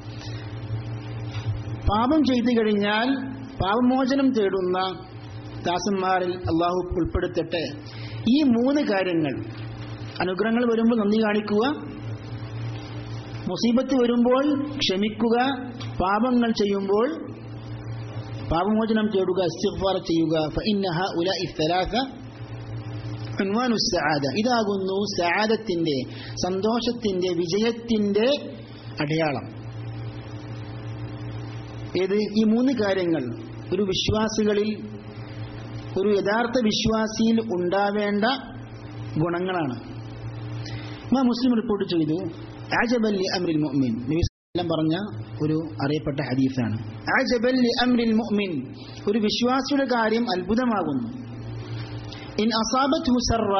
പാപം ചെയ്തു കഴിഞ്ഞാൽ പാപമോചനം തേടുന്ന ദാസന്മാരിൽ അള്ളാഹു ഉൾപ്പെടുത്തട്ടെ ഈ മൂന്ന് കാര്യങ്ങൾ അനുഗ്രഹങ്ങൾ വരുമ്പോൾ നന്ദി കാണിക്കുക മുസീബത്ത് വരുമ്പോൾ ക്ഷമിക്കുക പാപങ്ങൾ ചെയ്യുമ്പോൾ പാപമോചനം തേടുക ഇസ്തിഗ്ഫാർ ചെയ്യുക ഫഇന്നഹ ഉലൈ സലാസ ഉൻവാനു സആദ ഇതാകുന്നു സആദത്തിന്റെ സന്തോഷത്തിന്റെ വിജയത്തിന്റെ അടയാളം ഏത് ഈ മൂന്ന് കാര്യങ്ങൾ ഒരു വിശ്വാസികളിൽ ഒരു യഥാർത്ഥ വിശ്വാസിയിൽ ഉണ്ടാവേണ്ട ഗുണങ്ങളാണ് ഇമാം മുസ്ലിം റിപ്പോർട്ട് ചെയ്തു ആജബല്ലി അമ്രിൽ മുഅ്മിൻ നബി സല്ലം പറഞ്ഞ ഒരു അറിയപ്പെട്ട ഹദീസാണ് ആജബല്ലി അമ്രിൽ മുഅ്മിൻ ഒരു വിശ്വാസിയുടെ കാര്യം അത്ഭുതമാകുന്നു ഇൻ അസാബത്ഹു സറ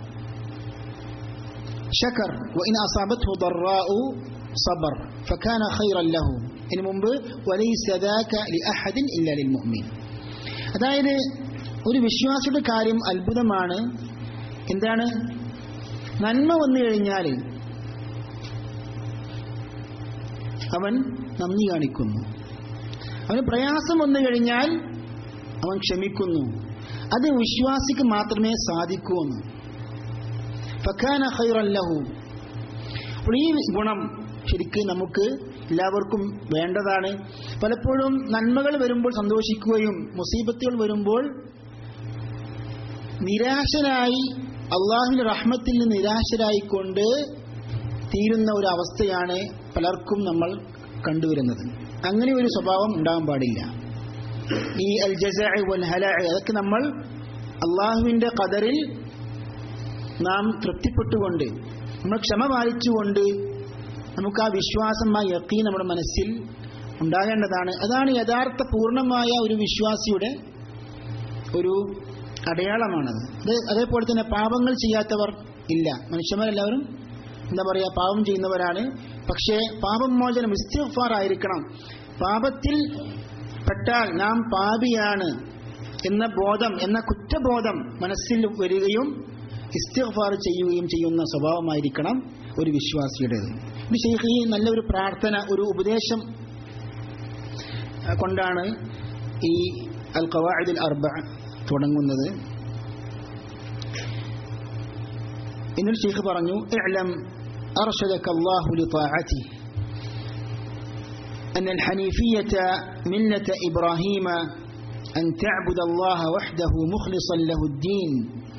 ശക്കർ وإن أصابته ضراء صبر فكان خيرا له ഇനി മുമ്പ് وليس ذاك لأحد إلا للمؤمن അതായത് ഒരു വിശ്വാസിയുടെ കാര്യം അത്ഭുതമാണ് എന്താണ് നന്മ വന്നു കഴിഞ്ഞാൽ അവൻ നന്ദി കാണിക്കുന്നു അവന് പ്രയാസം വന്നു കഴിഞ്ഞാൽ അവൻ ക്ഷമിക്കുന്നു അത് വിശ്വാസിക്ക് മാത്രമേ സാധിക്കൂ എന്ന് ഫക്കാന ഖൈറല്ലഹു അപ്പോൾ ഈ ഗുണം ശരിക്കും നമുക്ക് എല്ലാവർക്കും വേണ്ടതാണ് പലപ്പോഴും നന്മകൾ വരുമ്പോൾ സന്തോഷിക്കുകയും മുസീബത്തുകൾ വരുമ്പോൾ നിരാശരായി അള്ളാഹുവിന്റെ റഹ്മത്തിൽ നിന്ന് നിരാശരായിക്കൊണ്ട് തീരുന്ന ഒരു അവസ്ഥയാണ് പലർക്കും നമ്മൾ കണ്ടുവരുന്നത് അങ്ങനെ ഒരു സ്വഭാവം ഉണ്ടാകാൻ പാടില്ല ഈ അൽ ജസ വൽ ഹല അതൊക്കെ നമ്മൾ അള്ളാഹുവിന്റെ കതറിൽ നാം തൃപ്തിപ്പെട്ടുകൊണ്ട് നമ്മൾ ക്ഷമ പാലിച്ചുകൊണ്ട് നമുക്ക് ആ വിശ്വാസം ആ യക്കീൻ നമ്മുടെ മനസ്സിൽ ഉണ്ടാകേണ്ടതാണ് അതാണ് യഥാർത്ഥ പൂർണ്ണമായ ഒരു വിശ്വാസിയുടെ ഒരു അടയാളമാണത് അത് അതേപോലെ തന്നെ പാപങ്ങൾ ചെയ്യാത്തവർ ഇല്ല മനുഷ്യന്മാരെല്ലാവരും എന്താ പറയുക പാപം ചെയ്യുന്നവരാണ് പക്ഷേ പാപം മോചനം ഇസ്തിഫാർ ആയിരിക്കണം പാപത്തിൽ പെട്ടാൽ നാം പാപിയാണ് എന്ന ബോധം എന്ന കുറ്റബോധം മനസ്സിൽ വരികയും ഇസ്തിഫാർ ചെയ്യുകയും ചെയ്യുന്ന സ്വഭാവമായിരിക്കണം ഒരു വിശ്വാസിയുടേത് ഇത് ഷെയ്ഖ് ഈ നല്ലൊരു പ്രാർത്ഥന ഒരു ഉപദേശം കൊണ്ടാണ് ഈ അൽ ഖവാഇദുൽ അർബ തുടങ്ങുന്നത് എന്നിട്ട് ഷെയ്ഖ് പറഞ്ഞു ഇഅലം أرشدك الله لطاعته أن الحنيفية ملة إبراهيم أن تعبد الله وحده مخلصا له الدين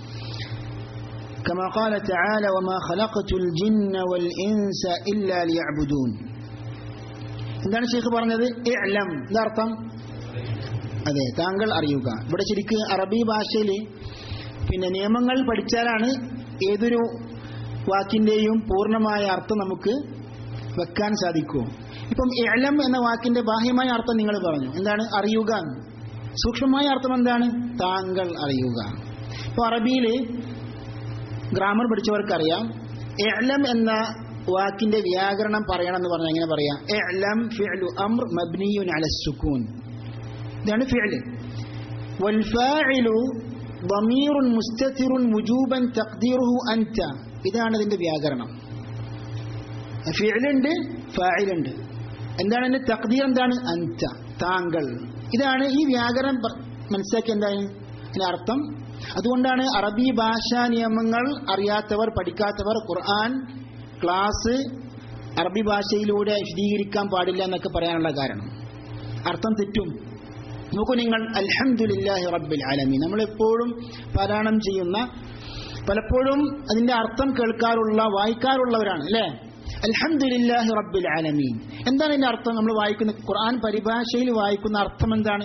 كما قال تعالى وما خلقت الجن والإنس إلا ليعبدون എന്താണ് ഷെയ്ഖ് പറഞ്ഞത് ഇഅലം എന്താർത്ഥം അതെ താങ്കൾ അറിയുക ഇവിടെ ശരിക്ക് അറബി ഭാഷയിൽ പിന്നെ നിയമങ്ങൾ പഠിച്ചാലാണ് ഏതൊരു വാക്കിന്റെയും പൂർണ്ണമായ അർത്ഥം നമുക്ക് വെക്കാൻ സാധിക്കൂ ഇപ്പം ഇഅലം എന്ന വാക്കിന്റെ ബാഹ്യമായ അർത്ഥം നിങ്ങൾ പറഞ്ഞു എന്താണ് അറിയുക സൂക്ഷ്മമായ അർത്ഥം എന്താണ് താങ്കൾ അറിയുക ഇപ്പൊ അറബിയിൽ ഗ്രാമർ പഠിച്ചവർക്കറിയാം എഅലം എന്ന വാക്കിന്റെ വ്യാകരണം പറയണം എന്ന് പറഞ്ഞാൽ എങ്ങനെ പറയാം എഅലം ഫിഅലു അംർ മബ്നിയുൻ അല സുക്കൂൻ ഇതാണ് ഫിഅൽ വൽഫാഇലു ضمير مستتر وجوبا تقديره أنت ഇതാണ് ഇതിന്റെ വ്യാകരണം ഫിഅലുണ്ട് ഫാഇലുണ്ട് എന്താണ് എന്റെ തക്തീർ എന്താണ് അൻത താങ്കൾ ഇതാണ് ഈ വ്യാകരണം പ- മനസ്സിലാക്കി എന്താണ് അതിന്റെ അർത്ഥം അതുകൊണ്ടാണ് അറബി ഭാഷാ നിയമങ്ങൾ അറിയാത്തവർ പഠിക്കാത്തവർ ഖുർആൻ ക്ലാസ് അറബി ഭാഷയിലൂടെ വിശദീകരിക്കാൻ പാടില്ല എന്നൊക്കെ പറയാനുള്ള കാരണം അർത്ഥം തെറ്റും നോക്കൂ നിങ്ങൾ അൽഹംദുലില്ലാഹി റബ്ബിൽ ആലമീൻ നമ്മൾ എപ്പോഴും പാരായണം ചെയ്യുന്ന പലപ്പോഴും അതിന്റെ അർത്ഥം കേൾക്കാറുള്ള വായിക്കാറുള്ളവരാണ് അല്ലേ അൽഹംദുലില്ലാഹി റബ്ബിൽ ആലമീൻ എന്താണ് ഇതിന്റെ അർത്ഥം നമ്മൾ വായിക്കുന്ന ഖുർആൻ പരിഭാഷയിൽ വായിക്കുന്ന അർത്ഥം എന്താണ്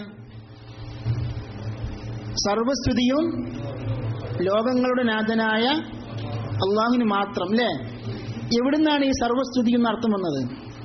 സർവസ്തുതിയും ലോകങ്ങളുടെ നാഥനായ അള്ളാഹുവിന് മാത്രം അല്ലേ എവിടുന്നാണ് ഈ സർവസ്തുതി എന്ന അർത്ഥം വന്നത്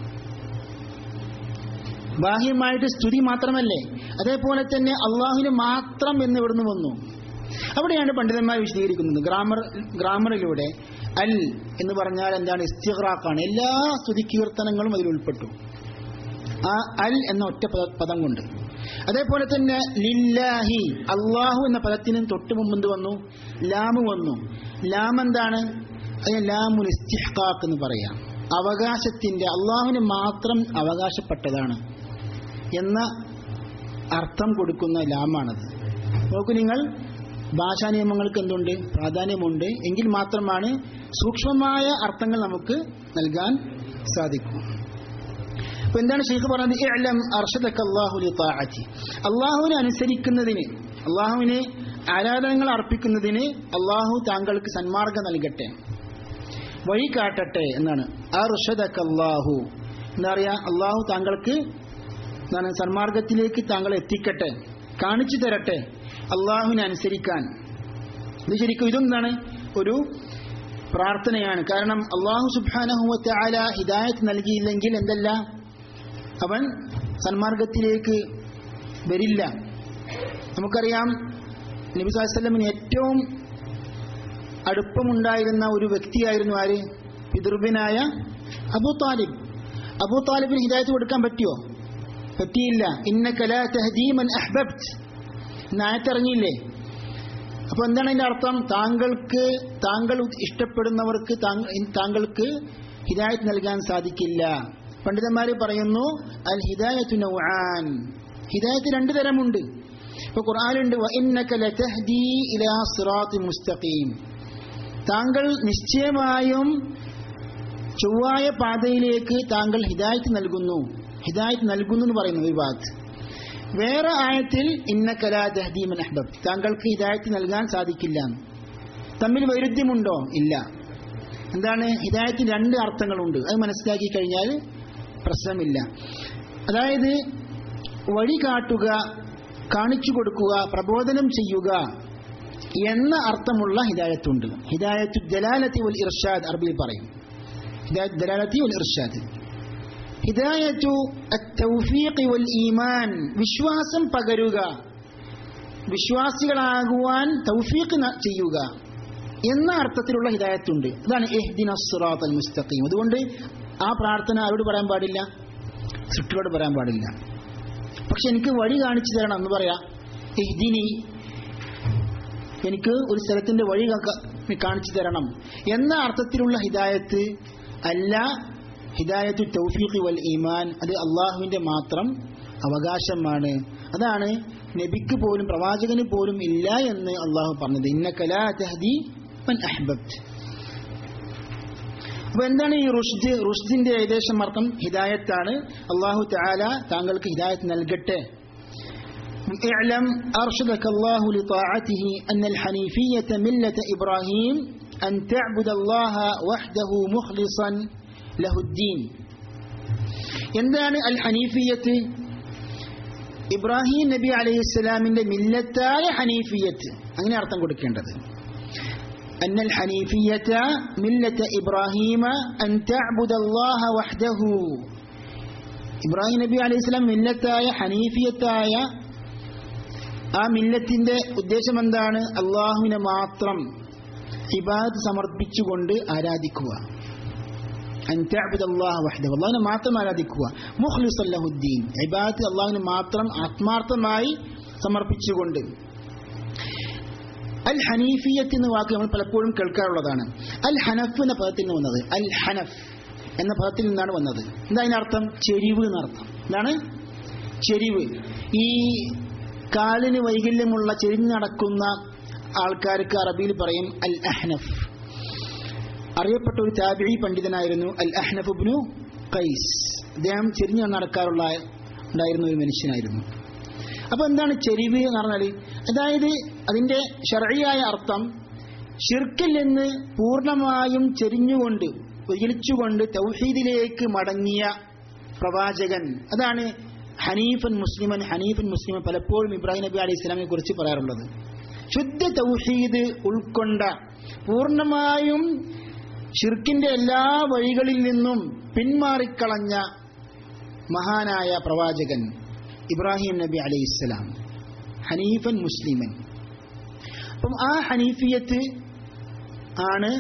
ബാഹ്യമായിട്ട് സ്തുതി മാത്രമല്ലേ അതേപോലെ തന്നെ അള്ളാഹുവിന് മാത്രം എന്ന് ഇവിടുന്ന് വന്നു അവിടെയാണ് പണ്ഡിതന്മാർ വിശദീകരിക്കുന്നത് ഗ്രാമർ ഗ്രാമറിലൂടെ അൽ എന്ന് പറഞ്ഞാൽ എന്താണ് ഇസ്തിഗ്റാഖാണ് എല്ലാ സ്തുതി കീർത്തനങ്ങളും അതിൽ ഉൾപ്പെട്ടു ആ അൽ എന്ന ഒറ്റ പദ- പദം കൊണ്ട് അതേപോലെ തന്നെ ലില്ലാഹി അള്ളാഹു എന്ന പദത്തിന് തൊട്ട് മുമ്പ് എന്ത് വന്നു ലാമ് വന്നു ലാം എന്താണ് അതിന് ലാമുൽ ഇസ്തിഹ്ഖാഖ് എന്ന് പറയാം അവകാശത്തിന്റെ അള്ളാഹുവിന് മാത്രം അവകാശപ്പെട്ടതാണ് എന്ന അർത്ഥം കൊടുക്കുന്ന ലാമാണത് നോക്കൂ നിങ്ങൾ ഭാഷാ നിയമങ്ങൾക്ക് എന്തുണ്ട് പ്രാധാന്യമുണ്ട് എങ്കിൽ മാത്രമാണ് സൂക്ഷ്മമായ അർത്ഥങ്ങൾ നമുക്ക് നൽകാൻ സാധിക്കൂ അപ്പൊ എന്താണ് ഷെയ്ഖ് പറഞ്ഞത് ഇഅ്ലം അർഷദക അല്ലാഹു ലിതാഅതി അള്ളാഹുവിനെ അനുസരിക്കുന്നതിന് അള്ളാഹുവിന് ആരാധനകൾ അർപ്പിക്കുന്നതിന് അള്ളാഹു താങ്കൾക്ക് സന്മാർഗം നൽകട്ടെ വഴി കാട്ടട്ടെ എന്നാണ് അർഷദക അല്ലാഹു എന്താ പറയാ അള്ളാഹു താങ്കൾക്ക് എന്താണ് സന്മാർഗത്തിലേക്ക് താങ്കൾ എത്തിക്കട്ടെ കാണിച്ചു തരട്ടെ അള്ളാഹുവിനെ അനുസരിക്കാൻ ഇത് ശരിക്കും ഇതെന്താണ് ഒരു പ്രാർത്ഥനയാണ് കാരണം അള്ളാഹു സുബാനഹുവത്തെ ആല ഹിദായത്ത് നൽകിയില്ലെങ്കിൽ എന്തല്ല അവൻ സന്മാർഗത്തിലേക്ക് വരില്ല നമുക്കറിയാം നബി സാഹസ്ലമിന് ഏറ്റവും അടുപ്പമുണ്ടായിരുന്ന ഒരു വ്യക്തിയായിരുന്നു ആര് പിതൃബിനായ അബു താലിബ് അബു താലിബിന് ഹിദായത്ത് കൊടുക്കാൻ പറ്റിയോ പറ്റിയില്ല ഇന്നക ലാ തഹ്ദീ മൻ അഹ്ബബ്ത് എന്ന ആയത്തിറങ്ങിയില്ലേ അപ്പൊ എന്താണ് അതിന്റെ അർത്ഥം താങ്കൾക്ക് താങ്കൾ ഇഷ്ടപ്പെടുന്നവർക്ക് താങ്ക- താങ്കൾക്ക് ഹിദായത്ത് നൽകാൻ സാധിക്കില്ല പണ്ഡിതന്മാര് പറയുന്നു അൽ ഹിദായത്തു നൗആൻ ഹിദായത്ത് രണ്ടു തരമുണ്ട് ഇപ്പൊ ഖുർആാനുണ്ട് വഇന്നക ലതഹ്ദീ ഇലാ സിറാത്തി മുസ്തഖീം താങ്കൾ നിശ്ചയമായും ചൊവ്വായ പാതയിലേക്ക് താങ്കൾ ഹിദായത്ത് നൽകുന്നു ഹിദായത്ത് നൽകുന്നു എന്ന് പറയുന്നു ഒരു ഭാഗത്ത് വേറെ ആയത്തിൽ ഇന്ന കലാദഹദീമൻ അഹ്ബബ് താങ്കൾക്ക് ഹിദായത്ത് നൽകാൻ സാധിക്കില്ല എന്ന്. തമ്മിൽ വൈരുദ്ധ്യമുണ്ടോ ഇല്ല എന്താണ് ഹിദായത്തിന് രണ്ട് അർത്ഥങ്ങളുണ്ട് അത് മനസ്സിലാക്കി കഴിഞ്ഞാൽ പ്രശ്നമില്ല അതായത് വഴി കാട്ടുക കാണിച്ചു കൊടുക്കുക പ്രബോധനം ചെയ്യുക എന്ന അർത്ഥമുള്ള ഹിദായത്തുണ്ട് ഹിദായത്തു ദലാലത്തി ഉൽ ഇർഷാദ് അറബിയിൽ പറയും ഹിദായത്ത് ദലാലത്തി ഉൽ ഇർഷാദ് ഹിദായത്തു അത്തൗഫീഖ് വൽ ഈമാൻ വിശ്വാസം പകരുക വിശ്വാസികളാകുവാൻ തൗഫീഖ് ന- ചെയ്യുക എന്ന അർത്ഥത്തിലുള്ള ഹിദായത്തുണ്ട് അതാണ് എഹ്ദിന സിറാത്ത് അൽ മുസ്തഖീം അതുകൊണ്ട് ആ പ്രാർത്ഥന ആരോട് പറയാൻ പാടില്ല സൃഷ്ടികളോട് പറയാൻ പാടില്ല പക്ഷെ എനിക്ക് വഴി കാണിച്ചു തരണം എന്ന് പറയാ എഹ്ദിനി എനിക്ക് ഒരു സ്ഥലത്തിന്റെ വഴി കാ- കാണിച്ചു തരണം എന്ന അർത്ഥത്തിലുള്ള ഹിദായത്ത് അല്ല ഹിദായത്തു തൗഫീഖ് വൽ ഈമാൻ അത് അള്ളാഹുവിന്റെ മാത്രം അവകാശമാണ് അതാണ് നബിക്ക് പോലും പ്രവാചകന് പോലും ഇല്ല എന്ന് അള്ളാഹു പറഞ്ഞത് ഇന്നക ലാ തഹ്ദി മൻ അഹ്ബബ്ത് അപ്പൊ എന്താണ് ഈ റുഷ്ദ് റുഷ്ദിന്റെ ഏകദേശം അർത്ഥം ഹിദായത്താണ് അള്ളാഹു തആല താങ്കൾക്ക് ഹിദായത്ത് നൽകട്ടെ اعلم أرشدك الله لطاعته أن الحنيفية ملة إبراهيم أن تعبد الله وحده مخلصا له الدين എന്താണ് അൽ ഹനീഫിയത്ത് ഇബ്രാഹിം നബി അലൈഹി സ്വലാമിന്റെ മില്ലത്തായ ഹനീഫിയത്ത് അങ്ങനെ അർത്ഥം കൊടുക്കേണ്ടത് أن الحنيفية ملة إبراهيم أن تعبد الله وحده ഇബ്രാഹിം നബി അലൈഹി സ്വലാം മില്ലത്തായ ഹനീഫിയത്തായ ആ മില്ലത്തിന്റെ ഉദ്ദേശം എന്താണ് അള്ളാഹുവിനെ മാത്രം ഇബാദ് സമർപ്പിച്ചുകൊണ്ട് ആരാധിക്കുക അൻ തഅബുദ അല്ലാഹ വഹ്ദഹു അള്ളാഹുവിനെ മാത്രം ആരാധിക്കുക മുഖ്ലിസൻ ലഹുദ്ദീൻ ഇബാദത്ത് അള്ളാഹുവിന് മാത്രം ആത്മാർത്ഥമായി സമർപ്പിച്ചുകൊണ്ട് അൽ ഹനീഫിയത്ത് എന്ന വാക്ക് നമ്മൾ പലപ്പോഴും കേൾക്കാറുള്ളതാണ് അൽ ഹനഫ് എന്ന പദത്തിൽ നിന്ന് വന്നത് അൽ ഹനഫ് എന്ന പദത്തിൽ നിന്നാണ് വന്നത് എന്താ അതിനർത്ഥം ചെരിവ് എന്നർത്ഥം എന്താണ് ചെരിവ് ഈ കാലിന് വൈകല്യമുള്ള ചെരിഞ്ഞ് നടക്കുന്ന ആൾക്കാർക്ക് അറബിയിൽ പറയും അൽ അഹ്നഫ് അറിയപ്പെട്ട ഒരു താബിഴി പണ്ഡിതനായിരുന്നു അൽ അഹ്നഫ് ഇബ്നു ഖൈസ് അദ്ദേഹം ചെരിഞ്ഞു നടക്കാറുള്ള ഉണ്ടായിരുന്ന ഒരു മനുഷ്യനായിരുന്നു അപ്പൊ എന്താണ് ചെരിവ് എന്ന് പറഞ്ഞാൽ അതായത് അതിന്റെ ഷർഴിയായ അർത്ഥം ഷിർക്കിൽ നിന്ന് പൂർണ്ണമായും ചെരിഞ്ഞുകൊണ്ട് വിചലിച്ചുകൊണ്ട് തൗഹീദിലേക്ക് മടങ്ങിയ പ്രവാചകൻ അതാണ് ഹനീഫൻ മുസ്ലിമൻ ഹനീഫൻ മുസ്ലിമൻ പലപ്പോഴും ഇബ്രാഹിം നബി അലൈഹി ഇസ്ലാമിനെ കുറിച്ച് പറയാറുള്ളത് ശുദ്ധ തൗഹീദ് ഉൾക്കൊണ്ട പൂർണ്ണമായും ഷിർക്കിന്റെ എല്ലാ വഴികളിൽ നിന്നും പിന്മാറിക്കളഞ്ഞ മഹാനായ പ്രവാചകൻ ഇബ്രാഹിം നബി അലൈഹി ഇസ്ലാം ഹനീഫൻ മുസ്ലിമൻ അപ്പം ആ ഹനീഫിയത്ത് ആണ്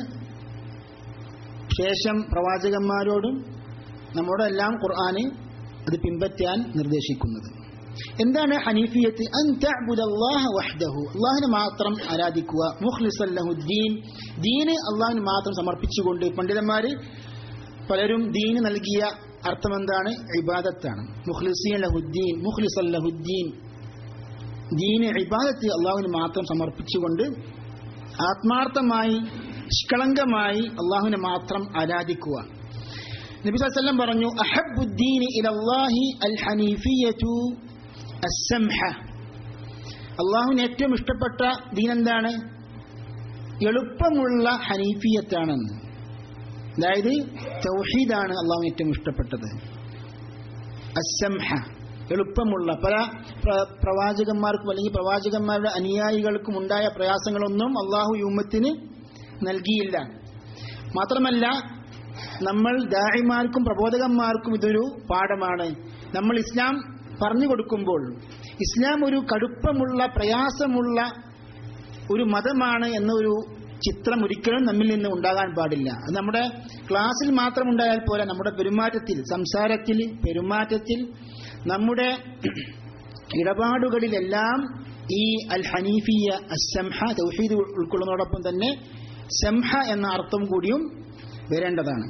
ശേഷം പ്രവാചകന്മാരോടും നമ്മോടെല്ലാം ഖുർആന് അത് പിൻപറ്റാൻ നിർദ്ദേശിക്കുന്നത് എന്താണ് ഹനീഫിയത്ത് അൻ തഅബുദല്ലാഹ വഹ്ദഹു അല്ലാഹുവിനെ മാത്രം ആരാധിക്കുക മുഖ്ലിസൻ ലഹു ദീൻ ദീന് അള്ളാഹുവിന് മാത്രം സമർപ്പിച്ചുകൊണ്ട് പണ്ഡിതന്മാര് പലരും ദീന് നൽകിയ അർത്ഥം എന്താണ് ഇബാദത്താണ് മുഖ്ലിസീൻ ലഹുദ്ദീൻ മുഖ്ലിസൻ ലഹുദ്ദീൻ ദീന് ഇബാദത്ത് അള്ളാഹുവിന് മാത്രം സമർപ്പിച്ചുകൊണ്ട് ആത്മാർത്ഥമായി നിഷ്കളങ്കമായി അള്ളാഹുവിനെ മാത്രം ആരാധിക്കുക നബി വസല്ലം പറഞ്ഞു അഹബുദ്ദീൻ ഇലല്ലാഹി അൽ ഹനീഫിയതു അസ്സംഹ അള്ളാഹുവിന് ഏറ്റവും ഇഷ്ടപ്പെട്ട ദീൻ എന്താണ് എളുപ്പമുള്ള ഹനീഫിയത്താണെന്ന് അതായത് തൗഹീദാണ് അള്ളാഹുവിന് ഏറ്റവും ഇഷ്ടപ്പെട്ടത് അസ്സംഹ എളുപ്പമുള്ള പല പ്ര- പ്രവാചകന്മാർക്കും അല്ലെങ്കിൽ പ്രവാചകന്മാരുടെ അനുയായികൾക്കും ഉണ്ടായ പ്രയാസങ്ങളൊന്നും അള്ളാഹു യൂമത്തിന് നൽകിയില്ല മാത്രമല്ല നമ്മൾ ദാഹിമാർക്കും പ്രബോധകന്മാർക്കും ഇതൊരു പാഠമാണ് നമ്മൾ ഇസ്ലാം പറഞ്ഞു കൊടുക്കുമ്പോൾ ഇസ്ലാം ഒരു കടുപ്പമുള്ള പ്രയാസമുള്ള ഒരു മതമാണ് എന്നൊരു ചിത്രം ഒരിക്കലും നമ്മിൽ നിന്ന് ഉണ്ടാകാൻ പാടില്ല അത് നമ്മുടെ ക്ലാസ്സിൽ മാത്രം ഉണ്ടായാൽ പോലെ നമ്മുടെ പെരുമാറ്റത്തിൽ സംസാരത്തിൽ പെരുമാറ്റത്തിൽ നമ്മുടെ ഇടപാടുകളിലെല്ലാം ഈ അൽ ഹനീഫിയ അസംഹ തൗഹീദ് ഉൾക്കൊള്ളുന്നതോടൊപ്പം തന്നെ സംഹ എന്ന അർത്ഥം കൂടിയും വരേണ്ടതാണ്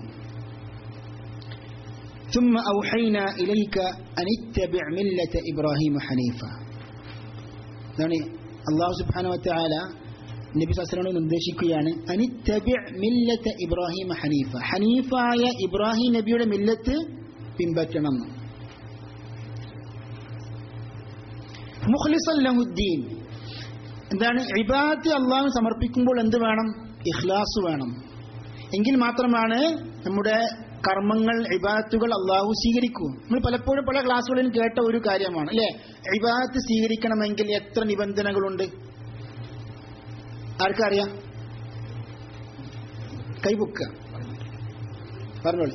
ثم أوحينا إليك أن اتبع ملة إبراهيم حنيفا يعني الله سبحانه وتعالى നബി സസ്ലനോട് നിർദ്ദേശിക്കുകയാണ് അനിത്തബി മില്ലത്ത ഇബ്രാഹിം ഹനീഫ ഹനീഫായ ഇബ്രാഹിം നബിയുടെ മില്ലത്ത് പിൻപറ്റണം മുഖ്ലിസൻ ലഹുദ്ദീൻ എന്താണ് ഇബാദത്ത് അള്ളാഹു സമർപ്പിക്കുമ്പോൾ എന്ത് വേണം ഇഖ്ലാസ് വേണം എങ്കിൽ മാത്രമാണ് നമ്മുടെ കർമ്മങ്ങൾ ഇബാദത്തുകൾ അള്ളാഹു സ്വീകരിക്കൂ നമ്മൾ പലപ്പോഴും പല ക്ലാസ്സുകളിലും കേട്ട ഒരു കാര്യമാണ് അല്ലെ ഇബാദത്ത് സ്വീകരിക്കണമെങ്കിൽ എത്ര നിബന്ധനകളുണ്ട് ആർക്കറിയാം കൈപൊക്കുക പറഞ്ഞോളി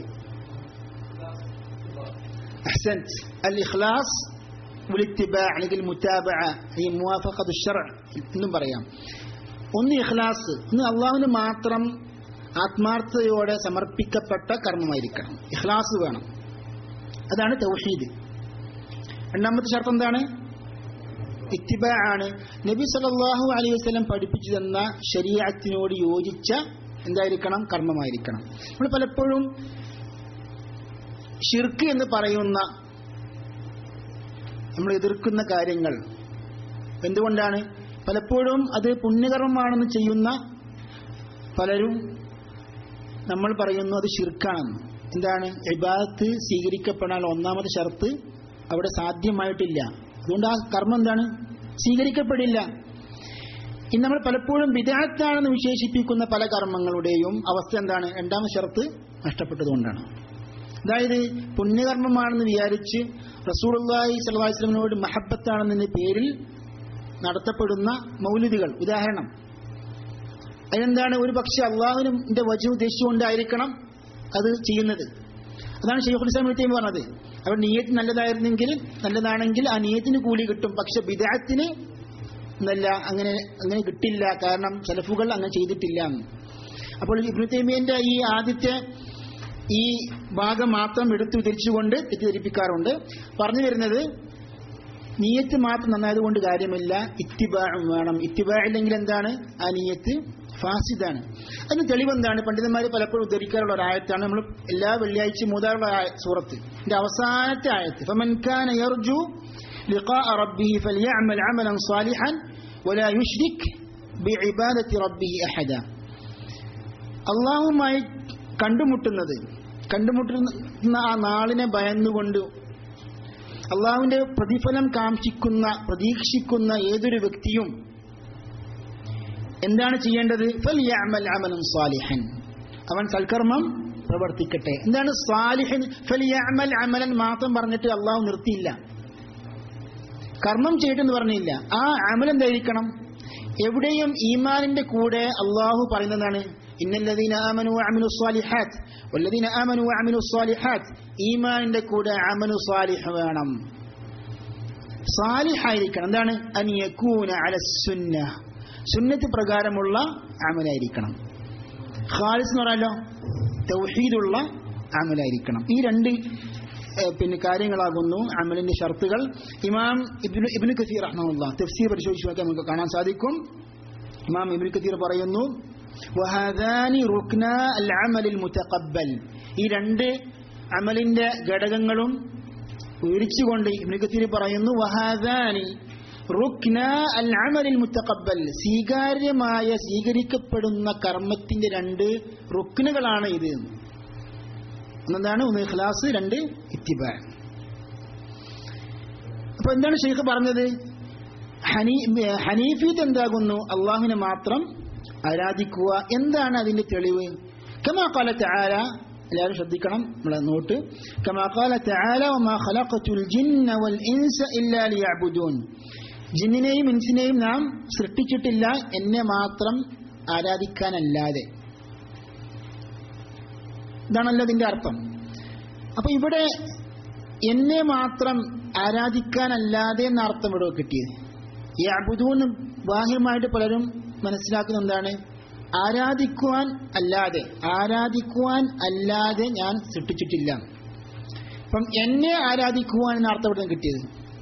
أحسنت الإخلاص والاتباع അല്ലെങ്കിൽ മുത്താബഅ ഈ മുവാഫഖത്തു ശർഅ എന്നും പറയാം ഒന്ന് ഇഖ്ലാസ് ഒന്ന് അള്ളാഹുവിന് മാത്രം ആത്മാർത്ഥതയോടെ സമർപ്പിക്കപ്പെട്ട കർമ്മമായിരിക്കണം ഇഖ്ലാസ് വേണം അതാണ് തൗഹീദ് രണ്ടാമത്തെ ഷർത്ത് എന്താണ് ഇത്തിബാ ആണ് നബി സല്ലല്ലാഹു അലൈഹി വസല്ലം പഠിപ്പിച്ചു തന്ന ശരീഅത്തിനോട് യോജിച്ച എന്തായിരിക്കണം കർമ്മമായിരിക്കണം നമ്മൾ പലപ്പോഴും ഷിർക്ക് എന്ന് പറയുന്ന നമ്മൾ എതിർക്കുന്ന കാര്യങ്ങൾ എന്തുകൊണ്ടാണ് പലപ്പോഴും അത് പുണ്യകർമ്മമാണെന്ന് ചെയ്യുന്ന പലരും നമ്മൾ പറയുന്നു അത് ഷിർക്കാണെന്ന് എന്താണ് ഇബാദത്ത് സ്വീകരിക്കപ്പെടാൻ ഒന്നാമത് ഷർത്ത് അവിടെ സാധ്യമായിട്ടില്ല അതുകൊണ്ട് ആ കർമ്മം എന്താണ് സ്വീകരിക്കപ്പെടില്ല ഇന്ന് നമ്മൾ പലപ്പോഴും വിദാത്താണെന്ന് വിശേഷിപ്പിക്കുന്ന പല കർമ്മങ്ങളുടെയും അവസ്ഥ എന്താണ് രണ്ടാമത് ഷർത്ത് നഷ്ടപ്പെട്ടതുകൊണ്ടാണ് അതായത് പുണ്യകർമ്മമാണെന്ന് വിചാരിച്ച് റസൂലുള്ളാഹി സ്വല്ലല്ലാഹി അലൈഹി വസല്ലമയോട് മഹബത്താണെന്നതിന്റെ പേരിൽ നടത്തപ്പെടുന്ന മൗലിദികൾ ഉദാഹരണം അതിനെന്താണ് ഒരു പക്ഷെ അള്ളാഹുവിന്റെ വജു ഉദ്ദേശിച്ചുകൊണ്ടായിരിക്കണം അത് ചെയ്യുന്നത് അതാണ് ഷെയ്ഖുൽ ഇസ്ലാം ഇബ്നു തൈമിയ്യ പറഞ്ഞത് അവർ നീയത്ത് നല്ലതായിരുന്നെങ്കിൽ നല്ലതാണെങ്കിൽ ആ നീയത്തിന് കൂലി കിട്ടും പക്ഷെ ബിദഅത്തിന് എന്നല്ല അങ്ങനെ അങ്ങനെ കിട്ടില്ല കാരണം സലഫുകൾ അങ്ങനെ ചെയ്തിട്ടില്ല എന്ന് അപ്പോൾ ഇബ്നു തൈമിയന്റെ ഈ ആദ്യത്തെ ഈ ഭാഗം മാത്രം എടുത്തു തിരിച്ചുകൊണ്ട് തെറ്റിദ്ധരിപ്പിക്കാറുണ്ട് പറഞ്ഞു വരുന്നത് നീയത്ത് മാത്രം നന്നായതുകൊണ്ട് കാര്യമില്ല ഇത്തിബാഴും വേണം ഇത്തിബാ ഇല്ലെങ്കിൽ എന്താണ് ആ നീയത്ത് ഫാസിദാണ് അതിന് തെളിവെന്താണ് പണ്ഡിതന്മാർ പലപ്പോഴും ഉദ്ധരിക്കാറുള്ള ഒരു ആയത്താണ് നമ്മൾ എല്ലാ വെള്ളിയാഴ്ചയും മൂതാറുള്ള ആയ- സൂറത്ത് ഇതിന്റെ അവസാനത്തെ ആയത്ത് فمن كان يرجو لقاء ربه فليعمل عملا صالحا ولا يشرك بعبادة ربه أحدا അള്ളാഹുമായി കണ്ടുമുട്ടുന്നത് കണ്ടുമുട്ടുന്ന ആ നാളിനെ ഭയന്നുകൊണ്ട് അള്ളാഹുവിന്റെ പ്രതിഫലം കാക്ഷിക്കുന്ന പ്രതീക്ഷിക്കുന്ന ഏതൊരു വ്യക്തിയും എന്താണ് ചെയ്യേണ്ടത് ഫലിയഅമൽ അമലൻ സാലിഹൻ അവൻ സൽക്കർമ്മം പ്രവർത്തിക്കട്ടെ എന്താണ് സാലിഹൻ ഫലിയഅമൽ അമലൻ മാത്രം പറഞ്ഞിട്ട് അള്ളാഹു നിർത്തിയില്ല കർമ്മം ചെയ്തിട്ടെന്ന് പറഞ്ഞില്ല ആ അമൽ എന്തായിരിക്കണം എവിടെയും ഈമാനിന്റെ കൂടെ അള്ളാഹു പറയുന്നതാണ് ഇന്നല്ലദീന ആമനു അമിനു സ്വാലിഹാത്ത് വല്ലദീന ആമനു അമിനു സ്വാലിഹാത്ത് ഈമാനിന്റെ കൂടെ അമനു സാലിഹ് വേണം സാലിഹായിരിക്കണം എന്താണ് അൻ യകൂന അല സുന്ന സുന്നത്ത് പ്രകാരമുള്ള അമലായിരിക്കണം ഖാലിസ് എന്ന് പറയാലോ തൗഹീദുള്ള അമലായിരിക്കണം ഈ രണ്ട് ഏഹ്, പിന്നെ കാര്യങ്ങളാകുന്നു അമലിന്റെ ഷർത്തുകൾ ഇമാം ഇബ്നു ഇബ്നു കസീർ റഹ്മഹുല്ലാ തഫ്സീർ പരിശോധിച്ച് നോക്കിയാൽ നമുക്ക് കാണാൻ സാധിക്കും ഇമാം ഇബ്നു കസീർ പറയുന്നു വഹദാനി റുക്ന അൽ അമലിൽ മുതഖബ്ബൽ ഈ രണ്ട് അമലിന്റെ ഘടകങ്ങളും വിവരിച്ചുകൊണ്ട് ഇബ്നു കസീർ പറയുന്നു വഹദാനി റുക്ന അൽ അമലിൽ മുത്തഖബ്ബൽ സ്വീകാര്യമായ സ്വീകരിക്കപ്പെടുന്ന കർമ്മത്തിന്റെ രണ്ട് റുക്നുകളാണ് ഇത് ഒന്നെന്താണ് ഒന്ന് ഇഖ്ലാസ് രണ്ട് ഇത്തിബാ അപ്പൊ എന്താണ് ഷെയ്ഖ് പറഞ്ഞത് ഹനീ ഹനീഫീത്ത് എന്താകുന്നു അള്ളാഹുവിനെ മാത്രം ആരാധിക്കുക എന്താണ് അതിന്റെ തെളിവ് കമാ കാല തആല എല്ലാവരും ശ്രദ്ധിക്കണം നമ്മളെ നോട്ട് കമാ കാല തആല വമാ ഖലഖതുൽ ജിന്ന വൽ ഇൻസ ഇല്ലാ ലിയഅ്ബുദൂൻ ജിന്നിനെയും ഇൻസിനെയും നാം സൃഷ്ടിച്ചിട്ടില്ല എന്നെ മാത്രം ആരാധിക്കാനല്ലാതെ ഇതാണല്ലോ ഇതിന്റെ അർത്ഥം അപ്പൊ ഇവിടെ എന്നെ മാത്രം ആരാധിക്കാനല്ലാതെ എന്ന അർത്ഥം ഇവിടെ കിട്ടിയത് ഈ അബുദൂന്ന് ബാഹ്യമായിട്ട് പലരും മനസ്സിലാക്കുന്ന എന്താണ് ആരാധിക്കുവാൻ അല്ലാതെ ആരാധിക്കുവാൻ അല്ലാതെ ഞാൻ സൃഷ്ടിച്ചിട്ടില്ല അപ്പം എന്നെ ആരാധിക്കുവാൻ എന്ന അർത്ഥം ഇവിടെ കിട്ടിയത്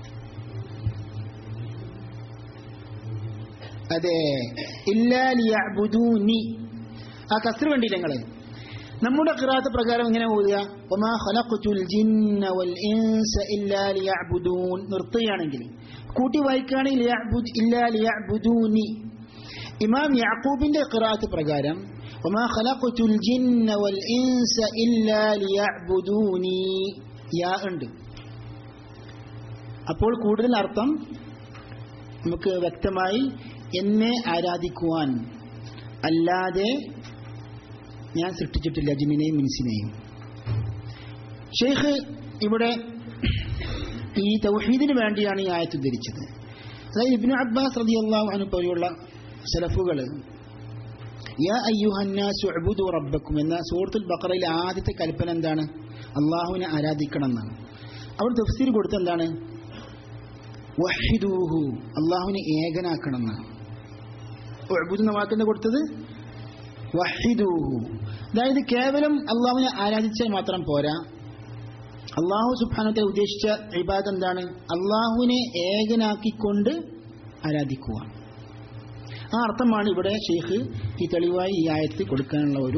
അതെ ഇല്ലാലിയബുദൂനി ആ കസ്ർ കണ്ടില്ല നിങ്ങള് നമ്മുടെ ഖിറാത്ത് പ്രകാരം ഇങ്ങനെ ഓതുക ഒമാ ഖലഖതുൽ ജിന്ന വൽ ഇൻസ ഇല്ലാ ലിയഅ്ബുദൂൻ നിർത്തുകയാണെങ്കിൽ കൂട്ടി വായിക്കുകയാണെങ്കിൽ ലിയഅ്ബുദ് ഇല്ലാ ലിയഅ്ബുദൂനി ഇമാം യാക്കൂബിന്റെ ഖിറാത്ത് പ്രകാരം ഒമാ ഖലഖതുൽ ജിന്ന വൽ ഇൻസ ഇല്ലാ ലിയഅ്ബുദൂനി യാ ഉണ്ട് അപ്പോൾ കൂടുതൽ അർത്ഥം നമുക്ക് വ്യക്തമായി എന്നെ ആരാധിക്കുവാൻ അല്ലാതെ ഞാൻ സൃഷ്ടിച്ചിട്ടില്ല ജിന്നിനെയും മിൻസിനെയും ഷെയ്ഖ് ഇവിടെ ഈ തൗഹീദിന് വേണ്ടിയാണ് ഈ ആയത്ത് ഉദ്ധരിച്ചത് അതായത് ഇബ്നു അബ്ബാസ് റളിയല്ലാഹു അൻഹു പോലെയുള്ള സലഫുകൾ യാ അയ്യുഹന്നാസു ഉഅ്ബുദു റബ്ബക്കും എന്ന സൂറത്തുൽ ബഖറയിലെ ആദ്യത്തെ കൽപ്പന എന്താണ് അള്ളാഹുവിനെ ആരാധിക്കണം എന്നാണ് അവിടെ തഫ്സീർ കൊടുത്ത എന്താണ് വഹിദൂഹു അള്ളാഹുവിനെ ഏകനാക്കണം എന്നാണ് ഉഅ്ബുദ് എന്ന വാക്കിന്റെ കൊടുത്തത് വഹിദൂഹു അതായത് കേവലം അള്ളാഹുവിനെ ആരാധിച്ചാൽ മാത്രം പോരാ അള്ളാഹു സുബാനത്തെ ഉദ്ദേശിച്ച ഇബാദ് എന്താണ് അള്ളാഹുവിനെ ഏകനാക്കിക്കൊണ്ട് ആരാധിക്കുക ആ അർത്ഥമാണ് ഇവിടെ ഷെയ്ഖ് ഈ തെളിവായി ഈ ആയത്തിൽ കൊടുക്കാനുള്ള ഒരു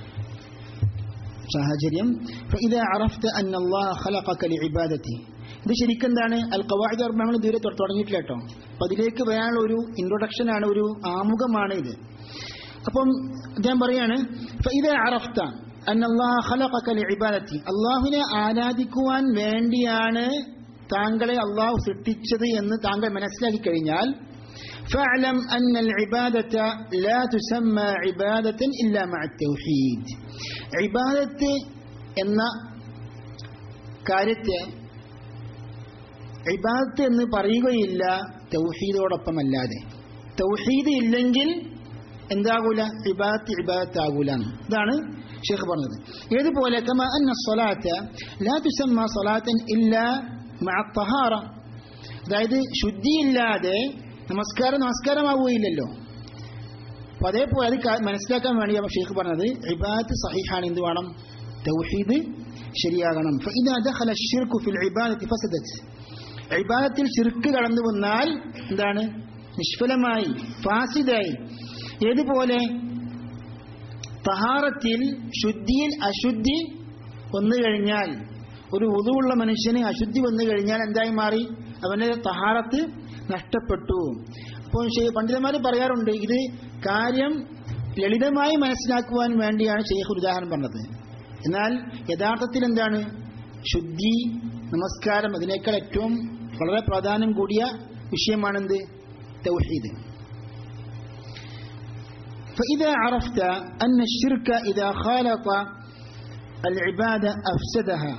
സാഹചര്യം فإذا عرفت أن الله خلقك لعبادته ഇത് ശരിക്കും എന്താണ് അൽ കവാഹിദ് നമ്മൾ ഇതുവരെ തൊ- തുടങ്ങിയിട്ടില്ല കേട്ടോ അപ്പൊ അതിലേക്ക് വരാനുള്ള ഒരു ഇൻട്രൊഡക്ഷൻ ആണ് ഒരു ആമുഖമാണ് ഇത് അപ്പം അദ്ദേഹം പറയാണ് فإذا عرفت أن الله خلقك لعبادته അള്ളാഹുവിനെ ആരാധിക്കുവാൻ വേണ്ടിയാണ് താങ്കളെ അള്ളാഹു സൃഷ്ടിച്ചത് എന്ന് താങ്കൾ മനസ്സിലാക്കി കഴിഞ്ഞാൽ فاعلم أن العبادة لا تسمى عبادة إلا مع التوحيد عبادة എന്ന കാര്യത്തെ ഇബാദത്ത് എന്ന് പറയുകയില്ല തൗഹീദോടൊപ്പം അല്ലാതെ തൗഹീദ് ഇല്ലെങ്കിൽ എന്താകൂല ഇബാദത്ത് ഇബാദത്ത് ആകൂല ഇതാണ് ഷെയ്ഖ് പറഞ്ഞത് ഏതുപോലെ കമ അന്ന സ്വലാത്ത ലാ തുസമ്മ സ്വലാത്തൻ ഇല്ല മഅ തഹാറ അതായത് ശുദ്ധിയില്ലാതെ നമസ്കാരം നമസ്കാരമാവുകയില്ലല്ലോ അപ്പൊ അതേപോലെ അത് കാ- മനസ്സിലാക്കാൻ വേണ്ടിയാണ് ഷെയ്ഖ് പറഞ്ഞത് ഇബാദത്ത് സഹിഹാണ് എന്ത് വേണം തൗഹീദ് ശരിയാകണം فإذا دخل الشرك في العبادة فسدت ഇബാദത്തിൽ ശിർക്ക് കടന്നു വന്നാൽ എന്താണ് നിഷ്ഫലമായി ഫാസിദായി ഏതുപോലെ തഹാറത്തിൽ ശുദ്ധിയിൽ അശുദ്ധി വന്നു കഴിഞ്ഞാൽ ഒരു ഉതുവുള്ള മനുഷ്യന് അശുദ്ധി വന്നു കഴിഞ്ഞാൽ എന്തായി മാറി അവന്റെ തഹാറത്ത് നഷ്ടപ്പെട്ടു അപ്പോൾ ശേ- പണ്ഡിതന്മാർ പറയാറുണ്ട് ഇത് കാര്യം ലളിതമായി മനസ്സിലാക്കുവാൻ വേണ്ടിയാണ് ഷെയ്ഖ് ഒരു ഉദാഹരണം പറഞ്ഞത് എന്നാൽ യഥാർത്ഥത്തിൽ എന്താണ് ശുദ്ധി നമസ്കാരം അതിനേക്കാൾ ഏറ്റവും വളരെ പ്രാധാന്യം കൂടിയ വിഷയമാണെന്ത് തൗഹീദ് فإذا عرفت أن الشرك إذا خالط العبادة أفسدها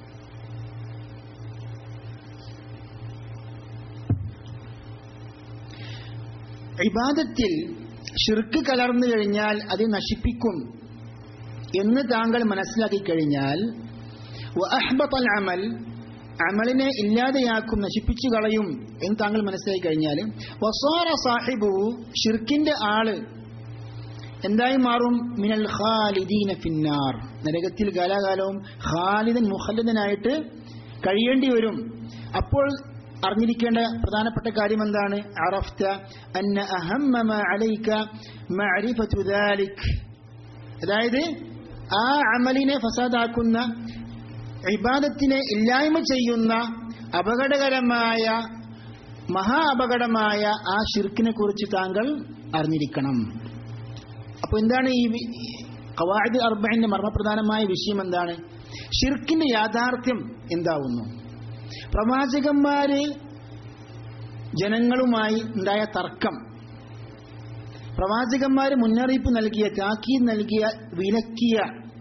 ഇബാദത്തിൽ ഷിർക്ക് കലർന്നു കഴിഞ്ഞാൽ അത് നശിപ്പിക്കും എന്ന് താങ്കൾ മനസ്സിലാക്കി കഴിഞ്ഞാൽ വഅഹ്ബത്തൽ അമൽ അമലിനെ ഇല്ലാതെയാക്കും നശിപ്പിച്ചു കളയും എന്ന് താങ്കൾ മനസ്സിലാക്കി കഴിഞ്ഞാൽ വസാറ സാഹിബു ഷിർക്കിന്റെ ആള് എന്തായി മാറും മിനൽ ഖാലിദീന ഫിന്നാർ നരകത്തിൽ കാലാകാലവും ഖാലിദൻ മുഖല്ലിദനായിട്ട് കഴിയേണ്ടി വരും അപ്പോൾ അറിഞ്ഞിരിക്കേണ്ട പ്രധാനപ്പെട്ട കാര്യം എന്താണ് അറഫ്ത അന്ന അഹമ്മ മാ അലൈക മഅരിഫതു ദാലിക് അതായത് ആ അമലിനെ ഫസാദാക്കുന്ന ഇബാദത്തിനെ ഇല്ലായ്മ ചെയ്യുന്ന അപകടകരമായ മഹാ അപകടമായ ആ ഷിർക്കിനെ കുറിച്ച് താങ്കൾ അറിഞ്ഞിരിക്കണം അപ്പൊ എന്താണ് ഈ വി- ഖവാഇദ് അർബഇന്റെ മർമ്മപ്രധാനമായ വിഷയം എന്താണ് ഷിർക്കിന്റെ യാഥാർത്ഥ്യം എന്താവുന്നു പ്രവാചകന്മാര് ജനങ്ങളുമായി ഉണ്ടായ തർക്കം പ്രവാചകന്മാര് മുന്നറിയിപ്പ് നൽകിയ താക്കീത് നൽകിയ വിലക്കിയ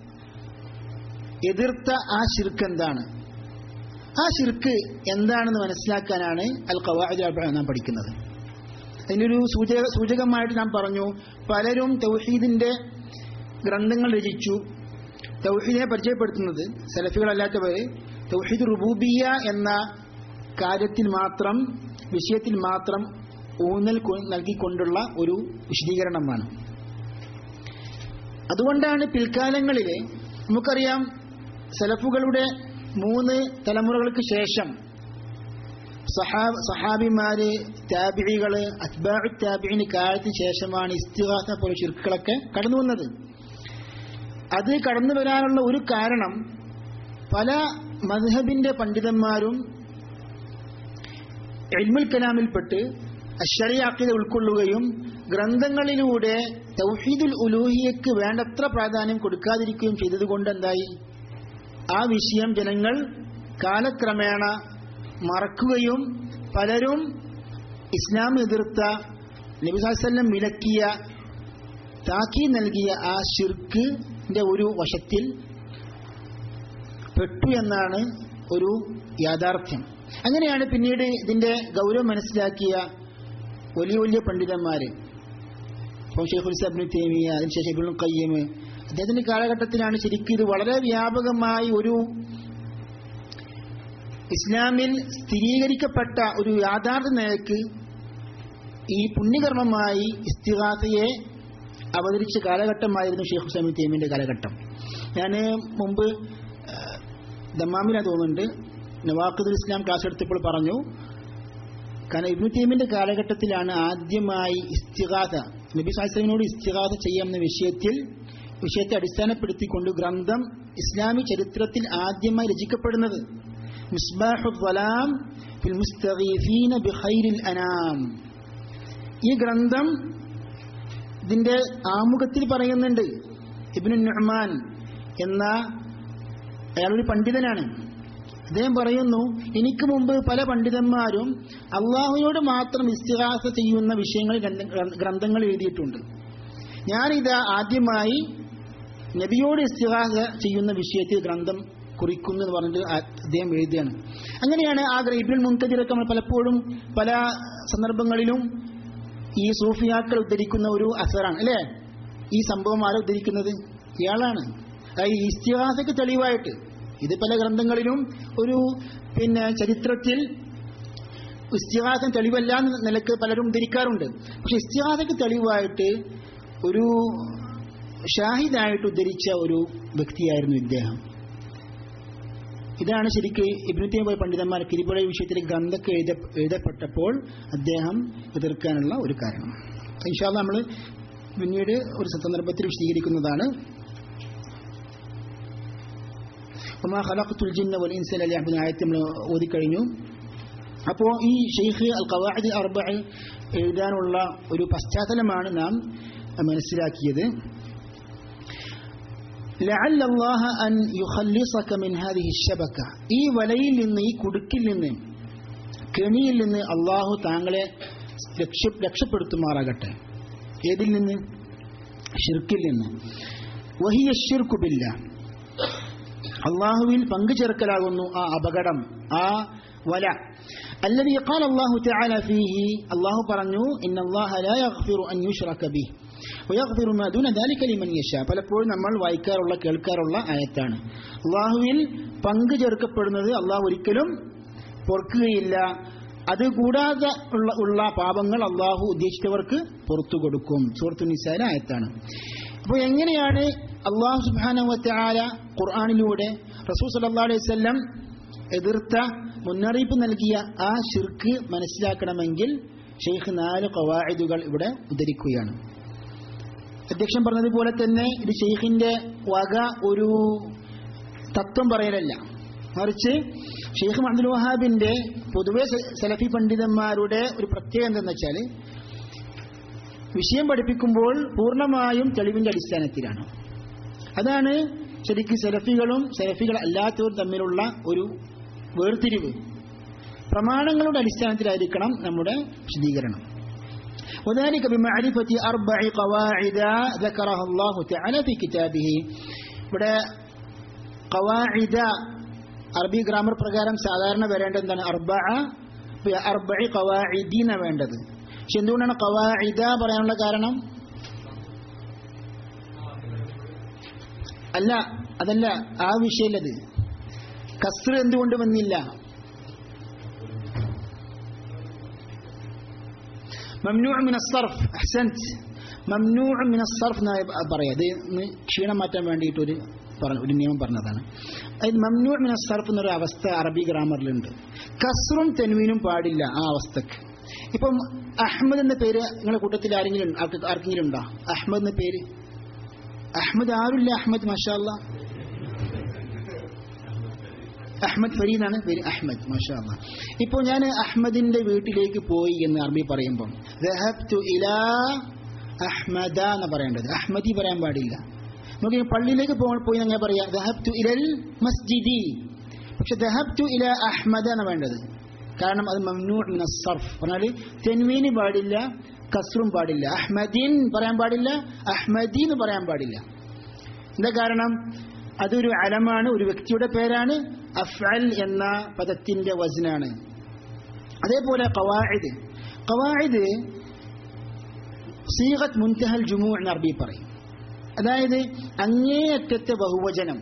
എതിർത്ത ആ ഷിർക്ക് എന്താണ് ആ ഷിർക്ക് എന്താണെന്ന് മനസ്സിലാക്കാനാണ് അൽ ഖവാഇദ് അർബഅ നാം പഠിക്കുന്നത് അതിനൊരു സൂചക സൂചകമായിട്ട് നാം പറഞ്ഞു പലരും തൗഹീദിന്റെ ഗ്രന്ഥങ്ങൾ രചിച്ചു തൗഹീദിനെ പരിചയപ്പെടുത്തുന്നത് സലഫികളല്ലാത്തവര് തൗഹീദ് റുബൂബിയ എന്ന കാര്യത്തിൽ മാത്രം വിഷയത്തിൽ മാത്രം ഊന്നൽ കൊ- നൽകിക്കൊണ്ടുള്ള ഒരു വിശദീകരണമാണ് അതുകൊണ്ടാണ് പിൽക്കാലങ്ങളിൽ നമുക്കറിയാം സലഫുകളുടെ മൂന്ന് തലമുറകൾക്ക് ശേഷം സഹാ- സഹാബിമാര് താബിഴികള് അത്ബാഉ താബിഴിന് കാലത്തിന് ശേഷമാണ് ഇസ്തിഹാസ പോലെ ചുരുക്കളൊക്കെ കടന്നു വന്നത് അത് കടന്നു വരാനുള്ള ഒരു കാരണം പല മദ്ഹബിന്റെ പണ്ഡിതന്മാരും എൽമുൽ കലാമിൽപ്പെട്ട് അഷറിയാക്കിത ഉൾക്കൊള്ളുകയും ഗ്രന്ഥങ്ങളിലൂടെ തൗഹീദുൽ ഉലൂഹിയക്ക് വേണ്ടത്ര പ്രാധാന്യം കൊടുക്കാതിരിക്കുകയും ചെയ്തതുകൊണ്ട് എന്തായി ആ വിഷയം ജനങ്ങൾ കാലക്രമേണ മറക്കുകയും പലരും ഇസ്ലാം എതിർത്ത നബിസാസ്ല്ലം വിലക്കിയ താക്കി നൽകിയ ആ ഷിർക്കിന്റെ ഒരു വശത്തിൽ പെട്ടു എന്നാണ് ഒരു യാഥാർത്ഥ്യം അങ്ങനെയാണ് പിന്നീട് ഇതിന്റെ ഗൗരവം മനസ്സിലാക്കിയ വലിയ വലിയ പണ്ഡിതന്മാര് ഇപ്പോൾ ഷെയ്ഖുൽ സബ്നു തേമിയ അതിനുശേഷം ഇബ്നുൽ ഖയ്യിം അദ്ദേഹത്തിന്റെ കാലഘട്ടത്തിലാണ് ശരിക്കും ഇത് വളരെ വ്യാപകമായി ഒരു ഇസ്ലാമിൽ സ്ഥിരീകരിക്കപ്പെട്ട ഒരു യാഥാർത്ഥ്യ നിലയ്ക്ക് ഈ പുണ്യകർമ്മമായി ഇസ്തിഹാസയെ അവതരിച്ച കാലഘട്ടമായിരുന്നു ഷെയ്ഖ് ഹുസൈൻ തേമിന്റെ കാലഘട്ടം ഞാൻ മുമ്പ് ആ, ദമ്മാമിനാ തോന്നുന്നുണ്ട് നവാഖുദുൽ ഇസ്ലാം ക്ലാസ് എടുത്തപ്പോൾ പറഞ്ഞു കാരണം ഇബ്നു തൈമിന്റെ കാലഘട്ടത്തിലാണ് ആദ്യമായി ഇസ്തിഗാഥ നബി സാഹിബിനോട് ഇസ്തിഗാഥ ചെയ്യാമെന്ന വിഷയത്തിൽ വിഷയത്തെ അടിസ്ഥാനപ്പെടുത്തിക്കൊണ്ട് ഗ്രന്ഥം ഇസ്ലാമി ചരിത്രത്തിൽ ആദ്യമായി രചിക്കപ്പെടുന്നത് മിസ്ബാഹു ദ്വലാം ഫിൽ മുസ്തഗീഫീന ബിഖൈരിൽ അനാം ഈ ഗ്രന്ഥം ഇതിന്റെ ആമുഖത്തിൽ പറയുന്നുണ്ട് ഇബ്നു നുഹ്മാൻ എന്ന അയാളൊരു പണ്ഡിതനാണ് അദ്ദേഹം പറയുന്നു എനിക്ക് മുമ്പ് പല പണ്ഡിതന്മാരും അള്ളാഹുയോട് മാത്രം ഇസ്തിഹാസ ചെയ്യുന്ന വിഷയങ്ങൾ ഗ്രന്ഥ- ഗ്രന്ഥങ്ങൾ എഴുതിയിട്ടുണ്ട് ഞാനിത് ആദ്യമായി നബിയോട് ഇസ്തിഹാസ ചെയ്യുന്ന വിഷയത്തിൽ ഗ്രന്ഥം കുറിക്കുന്നു എന്ന് പറഞ്ഞിട്ട് ആ- അദ്ദേഹം എഴുതുകയാണ് അങ്ങനെയാണ് ആ ഗ്ര- ഇബ്നുൽ മുൻതജിറൊക്കെ നമ്മൾ പലപ്പോഴും പല സന്ദർഭങ്ങളിലും ഈ സൂഫിയാക്കൾ ഉദ്ധരിക്കുന്ന ഒരു അസറാണ് അല്ലേ ഈ സംഭവം ആരാ ഉദ്ധരിക്കുന്നത് ഇയാളാണ് അതായത് ഈ ഇസ്തിഹാസക്ക് തെളിവായിട്ട് ഇത് പല ഗ്രന്ഥങ്ങളിലും ഒരു പിന്നെ ചരിത്രത്തിൽ ഇസ്തിഹാസം തെളിവല്ല എന്ന നിലക്ക് പലരും ഉദ്ധരിക്കാറുണ്ട് പക്ഷെ ഇസ്തിഹാസക്ക് തെളിവായിട്ട് ഒരു ഷാഹിദായിട്ട് ഉദ്ധരിച്ച ഒരു വ്യക്തിയായിരുന്നു ഇദ്ദേഹം ഇതാണ് ശരിക്ക് ഇബ്നുത്തീം പോയ പണ്ഡിതന്മാർക്ക് ഇതുപോലെ വിഷയത്തിൽ ഗ്രന്ഥമൊക്കെ എഴുത എഴുതപ്പെട്ടപ്പോൾ അദ്ദേഹം എതിർക്കാനുള്ള ഒരു കാരണം ഇൻഷാല്ല നമ്മൾ പിന്നീട് ഒരു സന്ദർഭത്തിൽ വിശദീകരിക്കുന്നതാണ് ഒമാ ഖലഖത്തുൽ ജിന്ന വൽ ഇൻസ ഇല്ലാ ലിയഅ്ബുദൂൻ ആയത്ത് നമ്മൾ ഓതിക്കഴിഞ്ഞു അപ്പോൾ ഈ ഷെയ്ഖ് അൽ ഖവാഇദ് അർബ എഴുതാനുള്ള ഒരു പശ്ചാത്തലമാണ് നാം മനസ്സിലാക്കിയത് لعل الله أن يخلصك من هذه الشبكة ഈ വലയിൽ നിന്ന് ഈ കുടുക്കിൽ നിന്ന് കെണിയിൽ നിന്ന് അള്ളാഹു താങ്കളെ രക്ഷ രക്ഷപ്പെടുത്തുമാറാകട്ടെ ഏതിൽ നിന്ന് ഷിർക്കിൽ നിന്ന് വഹിയ ഷിർക്കുബില്ല അള്ളാഹുവിൽ പങ്കുചേർക്കലാകുന്നു ആ അപകടം ആ വല الذي قال الله تعالى فيه الله പറഞ്ഞു إن الله لا يغفر أن يشرك به ويغفر ما دون ذلك لمن يشاء പലപ്പോഴും നമ്മൾ വായിക്കാറുള്ള കേൾക്കാറുള്ള ആയത്താണ് അള്ളാഹുവിൽ പങ്കു ചേർക്കപ്പെടുന്നത് അള്ളാഹു ഒരിക്കലും പൊറുക്കുകയില്ല അത് കൂടാതെ ഉള്ള ഉള്ള പാപങ്ങൾ അള്ളാഹു ഉദ്ദേശിച്ചവർക്ക് പുറത്തു കൊടുക്കും സൂറത്തു നിസാല ആയത്താണ് അപ്പോൾ എങ്ങനെയാണ് അള്ളാഹു സുബാനുവറ്റാല ഖുർആാനിലൂടെ റസൂൽ സല്ലാ അലൈഹി വല്ലം എതിർത്ത മുന്നറിയിപ്പ് നൽകിയ ആ ഷിർക്ക് മനസ്സിലാക്കണമെങ്കിൽ ഷെയ്ഖ് നാല് കവായിദുകൾ ഇവിടെ ഉദ്ധരിക്കുകയാണ് അധ്യക്ഷൻ പറഞ്ഞതുപോലെ തന്നെ ഇത് ഷെയ്ഖിന്റെ വക ഒരു തത്വം പറയലല്ല മറിച്ച് ഷെയ്ഖ് അബ്ദുൽ വഹാബിന്റെ പൊതുവെ സലഫി പണ്ഡിതന്മാരുടെ ഒരു പ്രത്യേകത എന്തെന്ന് വെച്ചാൽ വിഷയം പഠിപ്പിക്കുമ്പോൾ പൂർണ്ണമായും തെളിവിന്റെ അടിസ്ഥാനത്തിലാണ് അതാണ് ശരിക്കും സെലഫികളും സെലഫികൾ അല്ലാത്തവരും തമ്മിലുള്ള ഒരു വേർതിരിവ് പ്രമാണങ്ങളുടെ അടിസ്ഥാനത്തിലായിരിക്കണം നമ്മുടെ വിശദീകരണം وذلك بمعرفة أربع قواعد ذكرها الله تعالى في كتابه ഇവിടെ قواعد അറബി ഗ്രാമർ പ്രകാരം സാധാരണ വരേണ്ടത് എന്താണ് അർബ അർബി കവാഇദീന വേണ്ടത് പക്ഷെ എന്തുകൊണ്ടാണ് കവാഇദ പറയാനുള്ള കാരണം അല്ല അതല്ല ആ വിഷയമല്ലത് കസ്ർ എന്തുകൊണ്ട് വന്നില്ല മംനൂ മിന സർഫ് അഹ്സൻത് മംനൂ മിന സർഫ് എന്നാണ് പറയാം ഇത് ഒന്ന് ക്ഷീണം മാറ്റാൻ വേണ്ടിയിട്ട് ഒരു പറഞ്ഞു ഒരു നിയമം പറഞ്ഞതാണ് അതായത് മംനൂ മിന സർഫ് എന്നൊരു അവസ്ഥ അറബി ഗ്രാമറിലുണ്ട് കസ്റും തെൻവീനും പാടില്ല ആ അവസ്ഥക്ക് ഇപ്പം അഹമ്മദ് എന്ന പേര് നിങ്ങളുടെ കൂട്ടത്തിൽ ആരെങ്കിലും ആർക്കെങ്കിലും ഉണ്ടോ അഹമ്മദ് എന്ന പേര് അഹമ്മദ് ആരുമില്ല അഹമ്മദ് മാഷാ അഹമ്മദ് ഫരീദാണ് പേര് അഹമ്മദ് മാഷാ ഇപ്പോൾ ഞാൻ അഹമ്മദിന്റെ വീട്ടിലേക്ക് പോയി എന്ന് അറബി പറയുമ്പം ഇലാ അഹ്മദ എന്ന് പറയേണ്ടത് അഹമ്മദി പറയാൻ പാടില്ല നമുക്ക് പള്ളിയിലേക്ക് പോയി അങ്ങനെ പറയാം ദഹബ്തു ഇലൽ മസ്ജിദി പക്ഷെ ദഹബ്തു ഇല അഹ്മദ എന്ന് വേണ്ടത് കാരണം അത് മംനൂ മിന സർഫ് പറഞ്ഞാൽ തെൻവീന് പാടില്ല കസ്റും പാടില്ല അഹ്മദീൻ പറയാൻ പാടില്ല അഹ്മദി എന്ന് പറയാൻ പാടില്ല എന്താ കാരണം അതൊരു അലമാണ് ഒരു വ്യക്തിയുടെ പേരാണ് അഫ്അൽ എന്ന പദത്തിന്റെ വസനാണ് അതേപോലെ കവായിദ് കവായിദ് സീഗത്ത് മുൻതഹൽ ജുമു എന്ന് അറബി പറയും അതായത് അങ്ങേയറ്റത്തെ ബഹുവചനം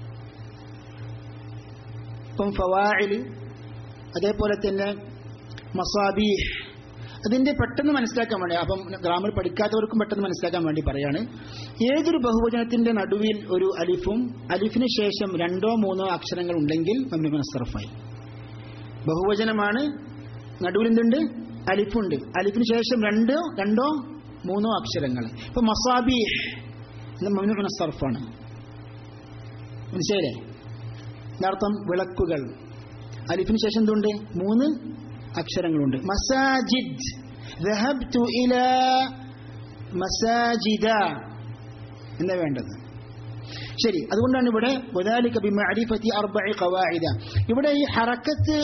ഇപ്പം ഫവായില് അതേപോലെ തന്നെ മസാബീഹ് അതിന്റെ പെട്ടെന്ന് മനസ്സിലാക്കാൻ വേണ്ടി അപ്പം ഗ്രാമർ പഠിക്കാത്തവർക്കും പെട്ടെന്ന് മനസ്സിലാക്കാൻ വേണ്ടി പറയാണ് ഏതൊരു ബഹുവചനത്തിന്റെ നടുവിൽ ഒരു അലിഫും അലിഫിന് ശേഷം രണ്ടോ മൂന്നോ അക്ഷരങ്ങൾ ഉണ്ടെങ്കിൽ നമ്മൾ മനസ്സറഫായി ബഹുവചനമാണ് നടുവിൽ എന്തുണ്ട് അലിഫുണ്ട് അലിഫിന് ശേഷം രണ്ടോ രണ്ടോ മൂന്നോ അക്ഷരങ്ങൾ ഇപ്പൊ മസാബീഹ് മമ്നു സർഫാണ് മനസ്സിലായില്ലേ ഇതിനർത്ഥം വിളക്കുകൾ അലിഫിന് ശേഷം എന്തുണ്ട് മൂന്ന് അക്ഷരങ്ങളുണ്ട് മസാജിദ് ذهبت إلى മസാജിദ എന്നാ വേണ്ടത് ശരി അതുകൊണ്ടാണ് ഇവിടെ وذلك بمعرفة أربع قواعد ഇവിടെ ഈ ഹറക്കത്ത്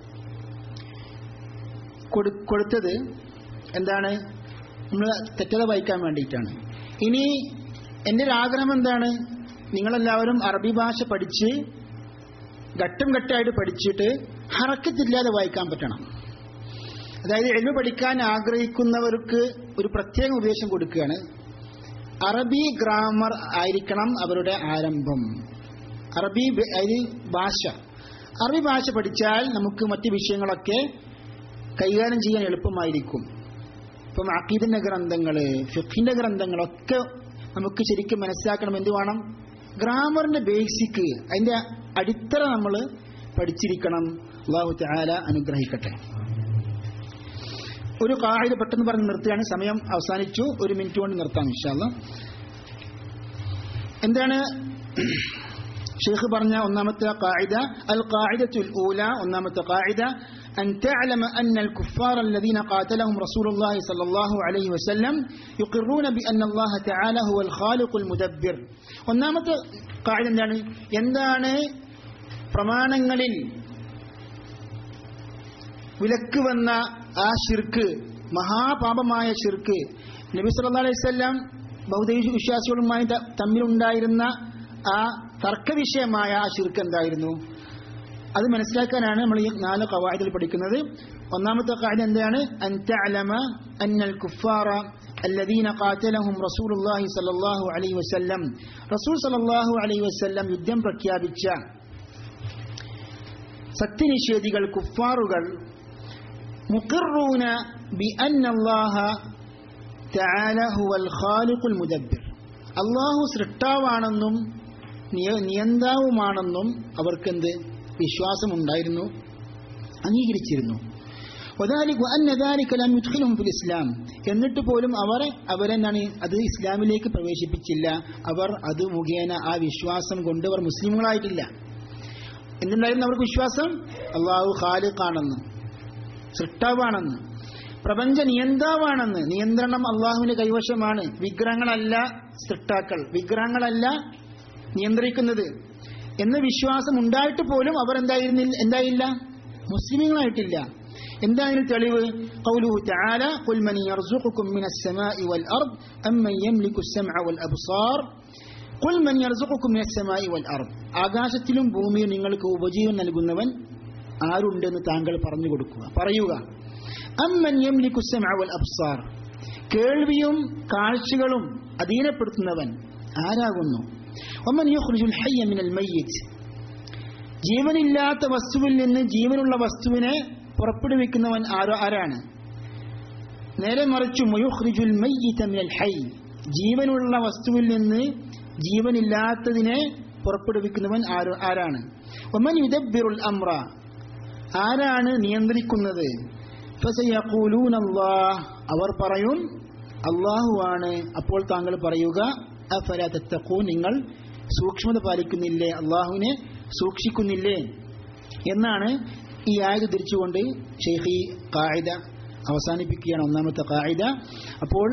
കൊടുത്തത് എന്താണ് നമ്മൾ തെറ്റത വായിക്കാൻ വേണ്ടിയിട്ടാണ് ഇനി എൻ്റെ ഒരു ആഗ്രഹം എന്താണ് നിങ്ങളെല്ലാവരും അറബി ഭാഷ പഠിച്ച് ഘട്ടം ഘട്ടമായിട്ട് പഠിച്ചിട്ട് ഹറക്കത്തില്ലാതെ വായിക്കാൻ പറ്റണം അതായത് എല്ലു പഠിക്കാൻ ആഗ്രഹിക്കുന്നവർക്ക് ഒരു പ്രത്യേക ഉപദേശം കൊടുക്കുകയാണ് അറബി ഗ്രാമർ ആയിരിക്കണം അവരുടെ ആരംഭം അറബി അതായത് ഭാഷ അറബി ഭാഷ പഠിച്ചാൽ നമുക്ക് മറ്റ് വിഷയങ്ങളൊക്കെ കൈകാര്യം ചെയ്യാൻ എളുപ്പമായിരിക്കും ഇപ്പം അക്കീദിന്റെ ഗ്രന്ഥങ്ങള് ഫിഖിന്റെ ഗ്രന്ഥങ്ങളൊക്കെ നമുക്ക് ശരിക്കും മനസ്സിലാക്കണം എന്ത് വേണം ഗ്രാമറിന്റെ ബേസിക് അതിന്റെ അടിത്തറ നമ്മൾ പഠിച്ചിരിക്കണം അള്ളാഹു താല അനുഗ്രഹിക്കട്ടെ ഒരു കാഹിത പെട്ടെന്ന് പറഞ്ഞ് നിർത്തുകയാണ് സമയം അവസാനിച്ചു ഒരു മിനിറ്റ് കൊണ്ട് നിർത്താം ഇൻഷാല്ല എന്താണ് ഷെയ്ഖ് പറഞ്ഞ ഒന്നാമത്തെ കായിദ അൽ കായിദത്തുൽ ഊല ഒന്നാമത്തെ കായിദ أن تعلم أن الكفار الذين قاتلهم رسول الله صلى الله عليه وسلم يقرون بأن الله تعالى هو الخالق المدبر ഒന്നാമത്തെ കായിദ എന്താണ് എന്താണ് പ്രമാണങ്ങളിൽ വിലക്ക് വന്ന ആ ഷിർക്ക് മഹാപാപമായ ഷിർക്ക് നബി സല്ലല്ലാഹു അലൈഹി വസല്ലം ബൗദ്ധ വിശ്വാസികളുമായി ത- തമ്മിലുണ്ടായിരുന്ന ആ തർക്കവിഷയമായ ആ ഷിർക്ക് എന്തായിരുന്നു അത് മനസ്സിലാക്കാനാണ് നമ്മൾ ഈ നാല് കവായതിൽ പഠിക്കുന്നത് ഒന്നാമത്തെ കാര്യം എന്താണ് അൻ തഅലമ അന്നൽ കുഫാറ الذين قاتلهم رسول الله صلى الله عليه وسلم റസൂൽ സല്ലല്ലാഹു അലൈഹി വസല്ലം യുദ്ധം പ്രഖ്യാപിച്ച സത്യനിഷേധികൾ കുഫാറുകൾ മുഖറൂന ബി അന്നല്ലാഹ തആല ഹുവൽ ഖാലിഖുൽ മുദബ്ബിർ അള്ളാഹു സൃഷ്ടാവാണെന്നും നിയ- നിയന്താവുമാണെന്നും അവർക്കെന്ത് വിശ്വാസമുണ്ടായിരുന്നു അംഗീകരിച്ചിരുന്നു وذلك وأن ذلك لم يدخلهم في الإسلام എന്നിട്ട് പോലും അവർ അവരെന്താണ് അത് ഇസ്ലാമിലേക്ക് പ്രവേശിപ്പിച്ചില്ല അവർ അത് മുഖേന ആ വിശ്വാസം കൊണ്ട് അവർ മുസ്ലിമുകളായിട്ടില്ല എന്തുണ്ടായിരുന്നു അവർക്ക് വിശ്വാസം അള്ളാഹു ഖാലിഖാണെന്ന് സൃഷ്ടാവാണെന്ന് പ്രപഞ്ച നിയന്താവാണെന്ന് നിയന്ത്രണം അള്ളാഹുവിന്റെ കൈവശമാണ് വിഗ്രഹങ്ങളല്ല സൃഷ്ടാക്കൾ വിഗ്രഹങ്ങളല്ല നിയന്ത്രിക്കുന്നത് എന്ന വിശ്വാസം ഉണ്ടായിട്ട് പോലും അവർ എന്തായിരുന്നില്ല എന്തായില്ല മുസ്ലിമുകളായിട്ടില്ല എന്താണ് തെളിവ് قوله تعالى قل من يرزقكم من السماء والأرض أمن يملك السمع والأبصار قل من يرزقكم من السماء والأرض ആകാശത്തിലും ഭൂമിയും നിങ്ങൾക്ക് ഉപജീവൻ നൽകുന്നവൻ ആരുണ്ടെന്ന് താങ്കൾ പറഞ്ഞു കൊടുക്കുക പറയുക അമ്മൻ യംലിക്കു السمع والأبصار കേൾവിയും കാഴ്ചകളും അധീനപ്പെടുത്തുന്നവൻ ആരാകുന്നു ഒമൻ യുഖ്രിജുൽ ഹയ്യ മിനൽ മയ്യിത്ത് ജീവനില്ലാത്ത വസ്തുവിൽ നിന്ന് ജീവനുള്ള വസ്തുവിനെ പുറപ്പെടുവിക്കുന്നവൻ ആരോ ആരാണ് നേരെ മറിച്ചു മുയുഖ്രിജുൽ മയ്യിത മിനൽ ഹൈ ജീവനുള്ള വസ്തുവിൽ നിന്ന് ജീവനില്ലാത്തതിനെ പുറപ്പെടുവിക്കുന്നവൻ ആരോ ആരാണ് ഒമൻ യുദബ്ബിറുൽ അംറ ആരാണ് നിയന്ത്രിക്കുന്നത് ഫസയഖൂലൂന അല്ലാഹ് അവർ പറയും അള്ളാഹുവാണ് അപ്പോൾ താങ്കൾ പറയുക അഫല തത്തഖൂൻ നിങ്ങൾ സൂക്ഷ്മത പാലിക്കുന്നില്ലേ അള്ളാഹുവിനെ സൂക്ഷിക്കുന്നില്ലേ എന്നാണ് ഈ ആയത് തിരിച്ചുകൊണ്ട് ഷെയ്ഖ് ഈ കായിദ അവസാനിപ്പിക്കുകയാണ് ഒന്നാമത്തെ കായിദ അപ്പോൾ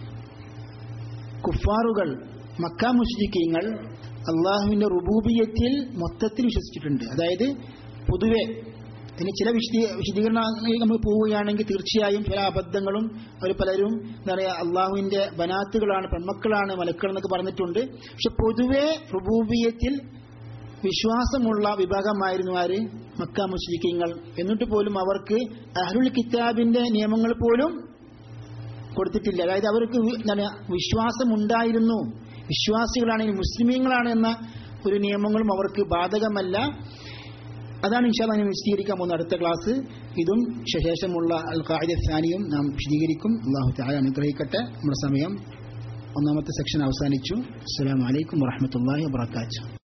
കുഫാറുകൾ മക്ക മുഷ്രിക്കീങ്ങൾ അള്ളാഹുവിന്റെ റുബൂബിയത്തിൽ മൊത്തത്തിൽ വിശ്വസിച്ചിട്ടുണ്ട് അതായത് പൊതുവെ ഇനി ചില വിശദീ വിശദീകരണങ്ങളിൽ നമ്മൾ പോവുകയാണെങ്കിൽ തീർച്ചയായും ചില അബദ്ധങ്ങളും അവർ പലരും എന്താ പറയുക അള്ളാഹുവിന്റെ ബനാത്തുകളാണ് പെൺമക്കളാണ് മലക്കൾ എന്നൊക്കെ പറഞ്ഞിട്ടുണ്ട് പക്ഷെ പൊതുവെ റുബൂബിയത്തിൽ വിശ്വാസമുള്ള വിഭാഗമായിരുന്നു ആര് മക്ക മുസ്ലിക്കീങ്ങൾ എന്നിട്ട് പോലും അവർക്ക് അഹ്ലുൽ കിതാബിന്റെ നിയമങ്ങൾ പോലും കൊടുത്തിട്ടില്ല അതായത് അവർക്ക് വി- എന്താണ് വിശ്വാസമുണ്ടായിരുന്നു വിശ്വാസികളാണ് മുസ്ലിമീങ്ങളാണ് എന്ന ഒരു നിയമങ്ങളും അവർക്ക് ബാധകമല്ല അതാണ് ഇൻഷാല്ല ഞാൻ വിശദീകരിക്കാൻ പോകുന്ന അടുത്ത ക്ലാസ് ഇതും ശേഷമുള്ള അൽ ഖാഇദ സാനിയും നാം വിശദീകരിക്കും അള്ളാഹു താല അനുഗ്രഹിക്കട്ടെ നമ്മുടെ സമയം ഒന്നാമത്തെ സെക്ഷൻ അവസാനിച്ചു അസ്സലാമു അലൈക്കും വറഹ്മത്തുള്ളാഹി വബറകാതുഹു